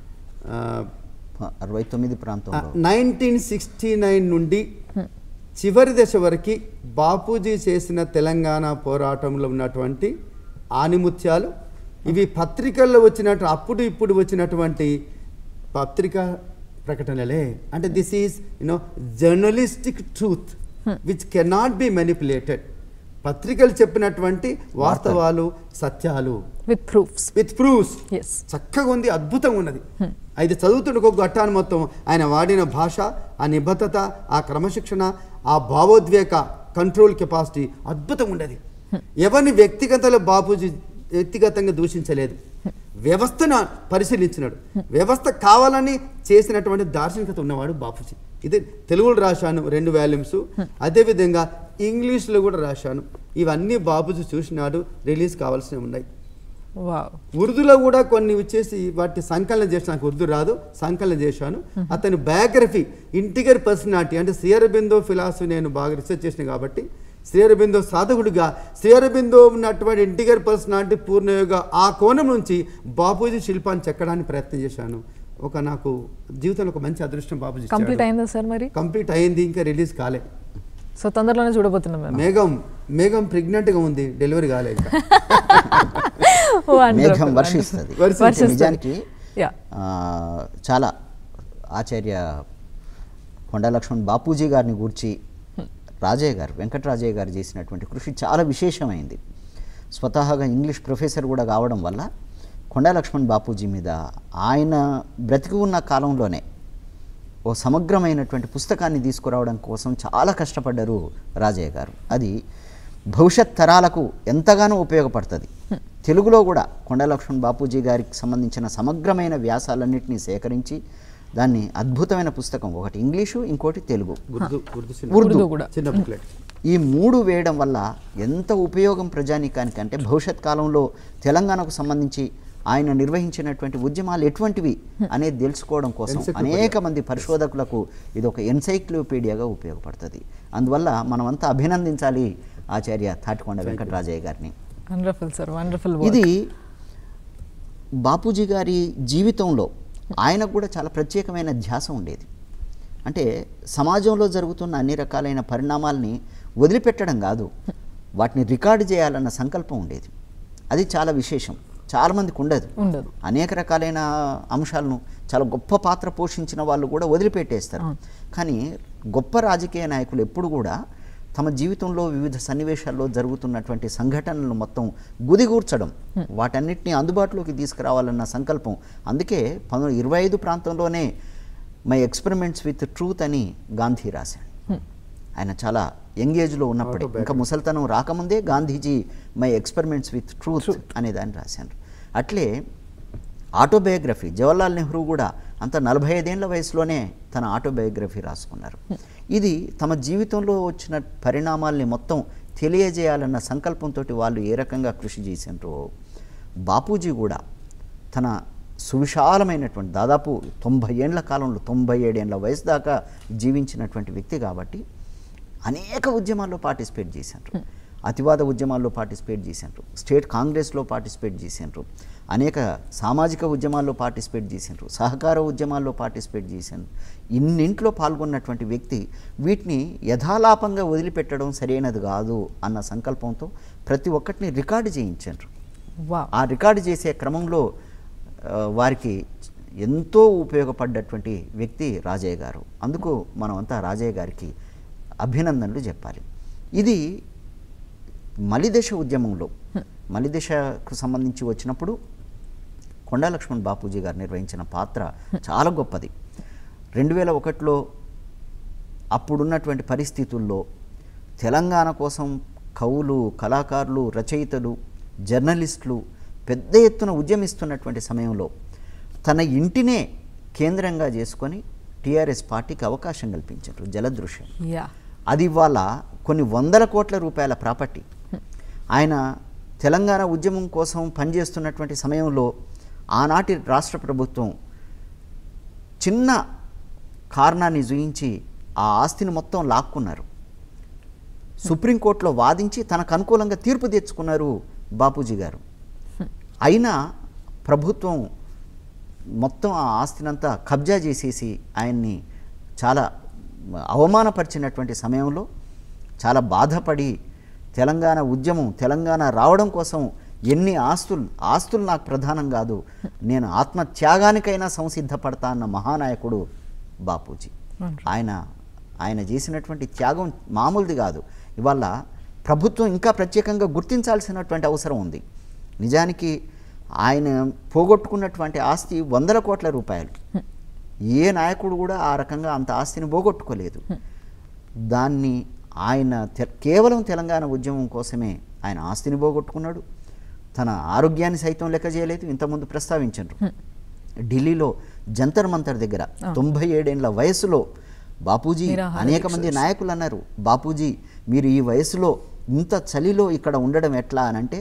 అరవై తొమ్మిది ప్రాంతంలో నైన్టీన్ సిక్స్టీ నైన్ నుండి చివరి దశ వరకు బాపూజీ చేసిన తెలంగాణ పోరాటంలో ఉన్నటువంటి ఆనిముత్యాలు ఇవి పత్రికల్లో వచ్చినట్టు అప్పుడు ఇప్పుడు వచ్చినటువంటి పత్రికా ప్రకటనలే అంటే this is you know journalistic truth which cannot be manipulated పత్రికలు చెప్పినటువంటి వాస్తవాలు సత్యాలు with proofs with proofs yes చక్కగా ఉంది అద్భుతంగా ఉన్నది అయితే చదువుతున్న ఒక ఘట్టాన్ని మొత్తం ఆయన వాడిన భాష ఆ నిబద్ధత ఆ క్రమశిక్షణ ఆ భావోద్వేగ కంట్రోల్ కెపాసిటీ అద్భుతంగా ఉండేది ఎవరిని వ్యక్తిగతలో బాపూజీ వ్యక్తిగతంగా దూషించలేదు వ్యవస్థను పరిశీలించినాడు వ్యవస్థ కావాలని చేసినటువంటి దార్శనికత ఉన్నవాడు బాపూజీ ఇది తెలుగులో రాశాను రెండు వాల్యూమ్స్ అదేవిధంగా ఇంగ్లీష్లో కూడా రాశాను ఇవన్నీ బాపూజీ చూసినాడు రిలీజ్ కావాల్సినవి ఉన్నాయి వావ్ ఉర్దూలో కూడా కొన్ని వచ్చేసి వాటి సంకలనం చేసి నాకు ఉర్దూ రాదు సంకలనం చేశాను అతని బయోగ్రఫీ ఇంటిగర్ పర్సనాలిటీ అంటే శ్రీయరబిందో ఫిలాసఫీ నేను బాగా రీసెర్చ్ చేసిన కాబట్టి శ్రీయరబిందో సాధకుడిగా శ్రీయరబిందో ఉన్నటువంటి ఇంటిగర్ పర్సనాలిటీ పూర్ణయోగ ఆ కోణం నుంచి బాపూజీ శిల్పాన్ని చెక్కడానికి ప్రయత్నం చేశాను ఒక నాకు జీవితంలో ఒక మంచి అదృష్టం బాపూజీ కంప్లీట్ అయిందా సార్ మరి కంప్లీట్ అయింది ఇంకా రిలీజ్ కాలే సో తొందరలోనే చూడబోతున్నాం మేము మేఘం మేఘం ప్రెగ్నెంట్గా ఉంది డెలివరీ కాలే ఇంకా Wonderful, మేఘం wonderful. వర్షిస్తుంది వర్షిస్తుంది. నిజానికి Yeah. ఆ, చాలా ఆచార్య కొండ లక్ష్మణ్ బాపూజీ గారిని గూర్చి రాజయ్య గారు వెంకటరాజయ్య గారు చేసినటువంటి కృషి చాలా విశేషమైంది స్వతహాగా ఇంగ్లీష్ ప్రొఫెసర్ కూడా కావడం వల్ల కొండ లక్ష్మణ్ బాపూజీ మీద ఆయన బ్రతికి ఉన్న కాలంలోనే ఓ సమగ్రమైనటువంటి పుస్తకాన్ని తీసుకురావడం కోసం చాలా కష్టపడ్డారు రాజయ్య గారు అది భవిష్యత్ తరాలకు ఎంతగానో ఉపయోగపడుతుంది తెలుగులో కూడా కొండ లక్ష్మణ్ బాపూజీ గారికి సంబంధించిన సమగ్రమైన వ్యాసాలన్నింటినీ సేకరించి దాన్ని అద్భుతమైన పుస్తకం ఒకటి ఇంగ్లీషు ఇంకోటి తెలుగు ఉర్దూ ఉర్దూ సినిమా. ఉర్దూ ఉర్దూ కూడా. చిన్న బుక్లెట్ ఈ మూడు వేయడం వల్ల ఎంత ఉపయోగం ప్రజానీకానికి అంటే భవిష్యత్ కాలంలో తెలంగాణకు సంబంధించి ఆయన నిర్వహించినటువంటి ఉద్యమాలు ఎటువంటివి అనేది తెలుసుకోవడం కోసం Encyclopedia. అనేక మంది పరిశోధకులకు ఇది ఒక ఎన్సైక్లోపీడియాగా ఉపయోగపడుతుంది అందువల్ల మనమంతా అభినందించాలి ఆచార్య తాటికొండ వెంకటరాజయ్య గారిని వండర్ఫుల్ సార్ వండర్ఫుల్ ఇది బాపూజీ గారి జీవితంలో ఆయనకు కూడా చాలా ప్రత్యేకమైన ధ్యాస ఉండేది అంటే సమాజంలో జరుగుతున్న అన్ని రకాలైన పరిణామాల్ని వదిలిపెట్టడం కాదు వాటిని రికార్డు చేయాలన్న సంకల్పం ఉండేది అది చాలా విశేషం చాలామందికి ఉండదు ఉండదు. అనేక రకాలైన అంశాలను చాలా గొప్ప పాత్ర పోషించిన వాళ్ళు కూడా వదిలిపెట్టేస్తారు కానీ గొప్ప రాజకీయ నాయకులు ఎప్పుడు కూడా తమ జీవితంలో వివిధ సన్నివేశాల్లో జరుగుతున్నటువంటి సంఘటనలు మొత్తం గుదిగూర్చడం వాటన్నిటిని అందుబాటులోకి తీసుకురావాలన్న సంకల్పం అందుకే పంతొమ్మిది ఇరవై ఐదు ప్రాంతంలోనే మై ఎక్స్పెరిమెంట్స్ విత్ ట్రూత్ అని గాంధీ రాశాడు ఆయన చాలా యంగ్ ఏజ్లో ఉన్నప్పుడే ఇంకా ముసల్తనం రాకముందే Gandhiji my experiments with truth అనే దాన్ని రాశారు అట్లే ఆటోబయోగ్రఫీ జవహర్లాల్ నెహ్రూ కూడా అంత నలభై ఐదేళ్ల వయసులోనే తన ఆటోబయోగ్రఫీ రాసుకున్నారు ఇది తమ జీవితంలో వచ్చిన పరిణామాల్ని మొత్తం తెలియజేయాలన్న సంకల్పంతో వాళ్ళు ఏ రకంగా కృషి చేసినారో బాపూజీ కూడా తన సువిశాలమైనటువంటి దాదాపు తొంభై ఏండ్ల కాలంలో తొంభై ఏడేండ్ల వయసు దాకా జీవించినటువంటి వ్యక్తి కాబట్టి అనేక ఉద్యమాల్లో పార్టిసిపేట్ చేశారు అతివాద ఉద్యమాల్లో పార్టిసిపేట్ చేశారు స్టేట్ కాంగ్రెస్లో పార్టిసిపేట్ చేశారు అనేక సామాజిక ఉద్యమాల్లో పార్టిసిపేట్ చేశారు సహకార ఉద్యమాల్లో పార్టిసిపేట్ చేశారు ఇన్నింట్లో పాల్గొన్నటువంటి వ్యక్తి వీటిని యథాలాపంగా వదిలిపెట్టడం సరైనది కాదు అన్న సంకల్పంతో ప్రతి ఒక్కటిని రికార్డు చేయించారు వావ్ ఆ రికార్డు చేసే క్రమంలో ఆ, వారికి ఎంతో ఉపయోగపడ్డటువంటి వ్యక్తి రాజయ్య గారు అందుకు మనమంతా రాజయ్య గారికి అభినందనలు చెప్పాలి ఇది మలిదశ ఉద్యమంలో మలిదశకు సంబంధించి వచ్చినప్పుడు కొండా లక్ష్మణ్ బాపూజీ గారు నిర్వహించిన పాత్ర చాలా గొప్పది రెండు వేల ఒకటిలో అప్పుడున్నటువంటి పరిస్థితుల్లో తెలంగాణ కోసం కవులు కళాకారులు రచయితలు జర్నలిస్టులు పెద్ద ఎత్తున ఉద్యమిస్తున్నటువంటి సమయంలో తన ఇంటినే కేంద్రంగా చేసుకొని టీఆర్ఎస్ పార్టీకి అవకాశం కల్పించారు జలదృశ్యం యా అది ఇవాళ కొన్ని వందల కోట్ల రూపాయల ప్రాపర్టీ ఆయన తెలంగాణ ఉద్యమం కోసం పనిచేస్తున్నటువంటి సమయంలో ఆనాటి రాష్ట్ర ప్రభుత్వం చిన్న కారణాన్ని చూయించి ఆ ఆస్తిని మొత్తం లాక్కున్నారు సుప్రీంకోర్టులో వాదించి తనకు అనుకూలంగా తీర్పు తెచ్చుకున్నారు బాపూజీ గారు అయినా ప్రభుత్వం మొత్తం ఆ ఆస్తినంతా కబ్జా చేసేసి ఆయన్ని చాలా అవమానపరిచినటువంటి సమయంలో చాలా బాధపడి తెలంగాణ ఉద్యమం తెలంగాణ రావడం కోసం ఎన్ని ఆస్తులు ఆస్తులు నాకు ప్రధానం కాదు నేను ఆత్మత్యాగానికైనా సంసిద్ధపడతా అన్న మహానాయకుడు బాపూజీ ఆయన ఆయన చేసినటువంటి త్యాగం మామూలుది కాదు ఇవాళ ప్రభుత్వం ఇంకా ప్రత్యేకంగా గుర్తించాల్సినటువంటి అవసరం ఉంది నిజానికి ఆయన పోగొట్టుకున్నటువంటి ఆస్తి వందల కోట్ల రూపాయలు ఏ నాయకుడు కూడా ఆ రకంగా అంత ఆస్తిని పోగొట్టుకోలేదు దాన్ని ఆయన తె- కేవలం తెలంగాణ ఉద్యమం కోసమే ఆయన ఆస్తిని పోగొట్టుకున్నాడు తన ఆరోగ్యాన్ని సైతం లెక్క చేయలేదు ఇంతకుముందు ప్రస్తావించారు ఢిల్లీలో జంతర్ మంతర్ దగ్గర తొంభై ఏడేళ్ల వయసులో బాపూజీ నిరాహార అనేక మంది నాయకులు అన్నారు బాపూజీ మీరు ఈ వయసులో ఇంత చలిలో ఇక్కడ ఉండడం ఎట్లా అని అంటే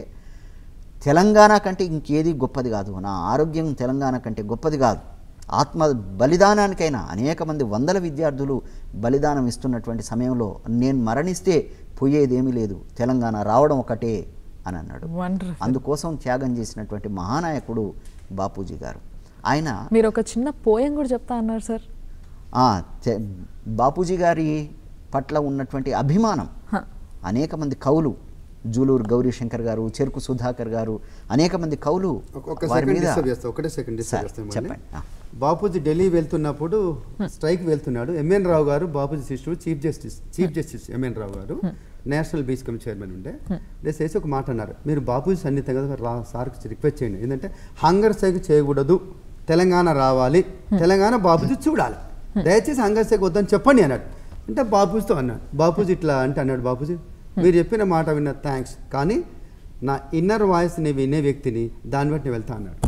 తెలంగాణ కంటే ఇంకేది గొప్పది కాదు నా ఆరోగ్యం తెలంగాణ కంటే గొప్పది కాదు ఆత్మ బలిదానానికైనా అనేక మంది వందల విద్యార్థులు బలిదానం ఇస్తున్నటువంటి సమయంలో నేను మరణిస్తే పోయేదేమీ లేదు తెలంగాణ రావడం ఒకటే అని అన్నాడు వండర్ఫుల్ అందుకోసం త్యాగం చేసినటువంటి మహానాయకుడు బాపూజీ గారు ఆయన మీరు ఒక చిన్న పోయం కూడా చెప్తా అన్నారు సార్ ఆ, తె- బాపూజీ గారి పట్ల ఉన్నటువంటి అభిమానం హ. అనేక మంది కవులు జూలూరు గౌరీశంకర్ గారు చెరుకు సుధాకర్ గారు అనేక మంది కవులు ఒక- ఒక వారి సెకండ్ మీద డిస్టర్బ్ చేస్తా ఒకటే సెకండ్ డిస్టర్బ్ సరే, చేస్తాం చెప్పండి. ఆ. బాపూజీ ఢిల్లీ వెళ్తున్నప్పుడు స్ట్రైక్ వెళ్తున్నాడు ఎంఎన్ రావు గారు బాపూజీ శిష్యుడు chief justice chief justice MN Rao garu national beach committee chairman ఉండే చేసి ఒక మాట అన్నారు మీరు బాపూజీ సన్నిహితంగా రా సార్కి రిక్వెస్ట్ చేయండి ఏంటంటే హంగర్ స్ట్రైక్ చేయకూడదు తెలంగాణ రావాలి తెలంగాణ బాపూజీ చూడాలి దయచేసి హంగర్ స్ట్రైక్ వద్దని చెప్పండి అన్నాడు అంటే బాపూజీతో అన్నాడు బాపూజీ ఇట్లా అంటే అన్నాడు బాపూజీ మీరు చెప్పిన మాట విన్న థ్యాంక్స్ కానీ నా ఇన్నర్ వాయిస్ని వినే వ్యక్తిని దాన్ని బట్టి నేను వెళ్తా అన్నాడు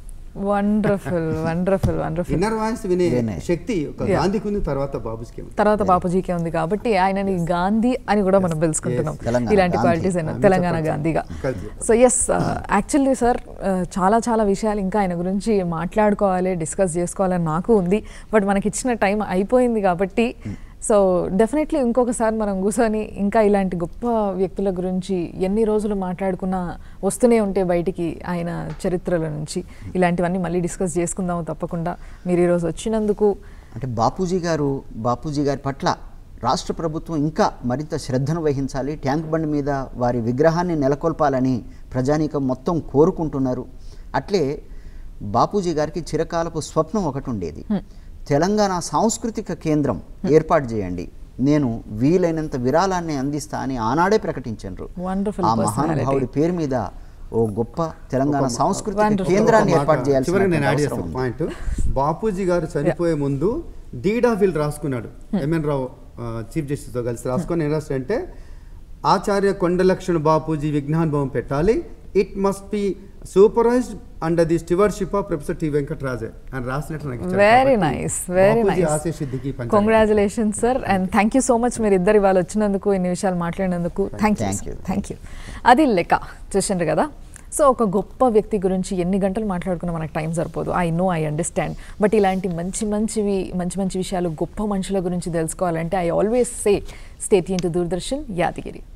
wonderful wonderful wonderful inner voice వినే వినే. శక్తి ఒక Yeah. గాంధీకి ఉంది తర్వాత బాబుస్కి ఉంది తర్వాత బాపూజీకే ఉంది కాబట్టి ఆయనని గాంధీ అని కూడా మనం పిలుచుకుంటున్నాం Yes, తెలంగాణ ఇలాంటి గాంధీ. క్వాలిటీస్ అయినా Ah, తెలంగాణ చెప్పండి. గాంధీగా కలిసి. సో ఎస్ యాక్చువల్లీ సార్ చాలా చాలా విషయాలు ఇంకా ఆయన గురించి మాట్లాడుకోవాలి డిస్కస్ చేసుకోవాలని నాకు ఉంది బట్ మనకి ఇచ్చిన టైం అయిపోయింది కాబట్టి సో డెఫినెట్లీ ఇంకొకసారి మనం కూర్చొని ఇంకా ఇలాంటి గొప్ప వ్యక్తుల గురించి ఎన్ని రోజులు మాట్లాడుకున్నా వస్తూనే ఉంటే బయటికి ఆయన చరిత్రల నుంచి ఇలాంటివన్నీ మళ్ళీ డిస్కస్ చేసుకుందాము తప్పకుండా మీరు ఈరోజు వచ్చినందుకు అంటే బాపూజీ గారు బాపూజీ గారి పట్ల రాష్ట్ర ప్రభుత్వం ఇంకా మరింత శ్రద్ధను వహించాలి ట్యాంక్ బండ్ మీద వారి విగ్రహాన్ని నెలకొల్పాలని ప్రజానీకం మొత్తం కోరుకుంటున్నారు అట్లే బాపూజీ గారికి చిరకాలపు స్వప్నం ఒకటి ఉండేది తెలంగాణ సాంస్కృతిక కేంద్రం ఏర్పాటు చేయండి నేను వీలైనంత విరాళాన్ని అందిస్తా అని ఆనాడే ప్రకటించారు Wonderful ఆ personality. మహానుభావుడి పేరు మీద ఓ గొప్ప తెలంగాణ సాంస్కృతిక Wonderful. కేంద్రాన్ని ఒక మాట ఏర్పాటు చేయాల్సిన చివరికి నేను యాడ్ అవసరం చేస్తాను ఉంది. పాయింట్ బాపూజీ గారు చనిపోయే ముందు డీడ్ ఆఫ్ విల్ రాసుకున్నాడు ఎంఎన్ రావు చీఫ్ జస్టిస్ తో కలిసి రాసుకొని ఏం రాస్తాడంటే ఆచార్య కొండలక్ష్మణ బాపూజీ విజ్ఞానభవం పెట్టాలి it must be supervised under the stewardship of professor T Venkataraje అని రాసినట్టు నాకు ఇచ్చారు వెరీ కాబట్టి నైస్ వెరీ బాపూజీ నైస్ ఆశయ సిద్ధికి పంచాలి. Congratulations sir and thank you so much మీరు ఇద్దరు ఇవాళ వచ్చినందుకు ఇన్ని విషయాలు మాట్లాడినందుకు thank you Thank you. Thank you అది లెక్క చూసిండ్రు కదా సో ఒక గొప్ప వ్యక్తి గురించి ఎన్ని గంటలు మాట్లాడుకున్నా మనకు టైం సరిపోదు I know I understand but ఇలాంటి మంచి మంచివి మంచి మంచి విషయాలు గొప్ప మనుషుల గురించి తెలుసుకోవాలంటే I always say state into Doordarshan Yadagiri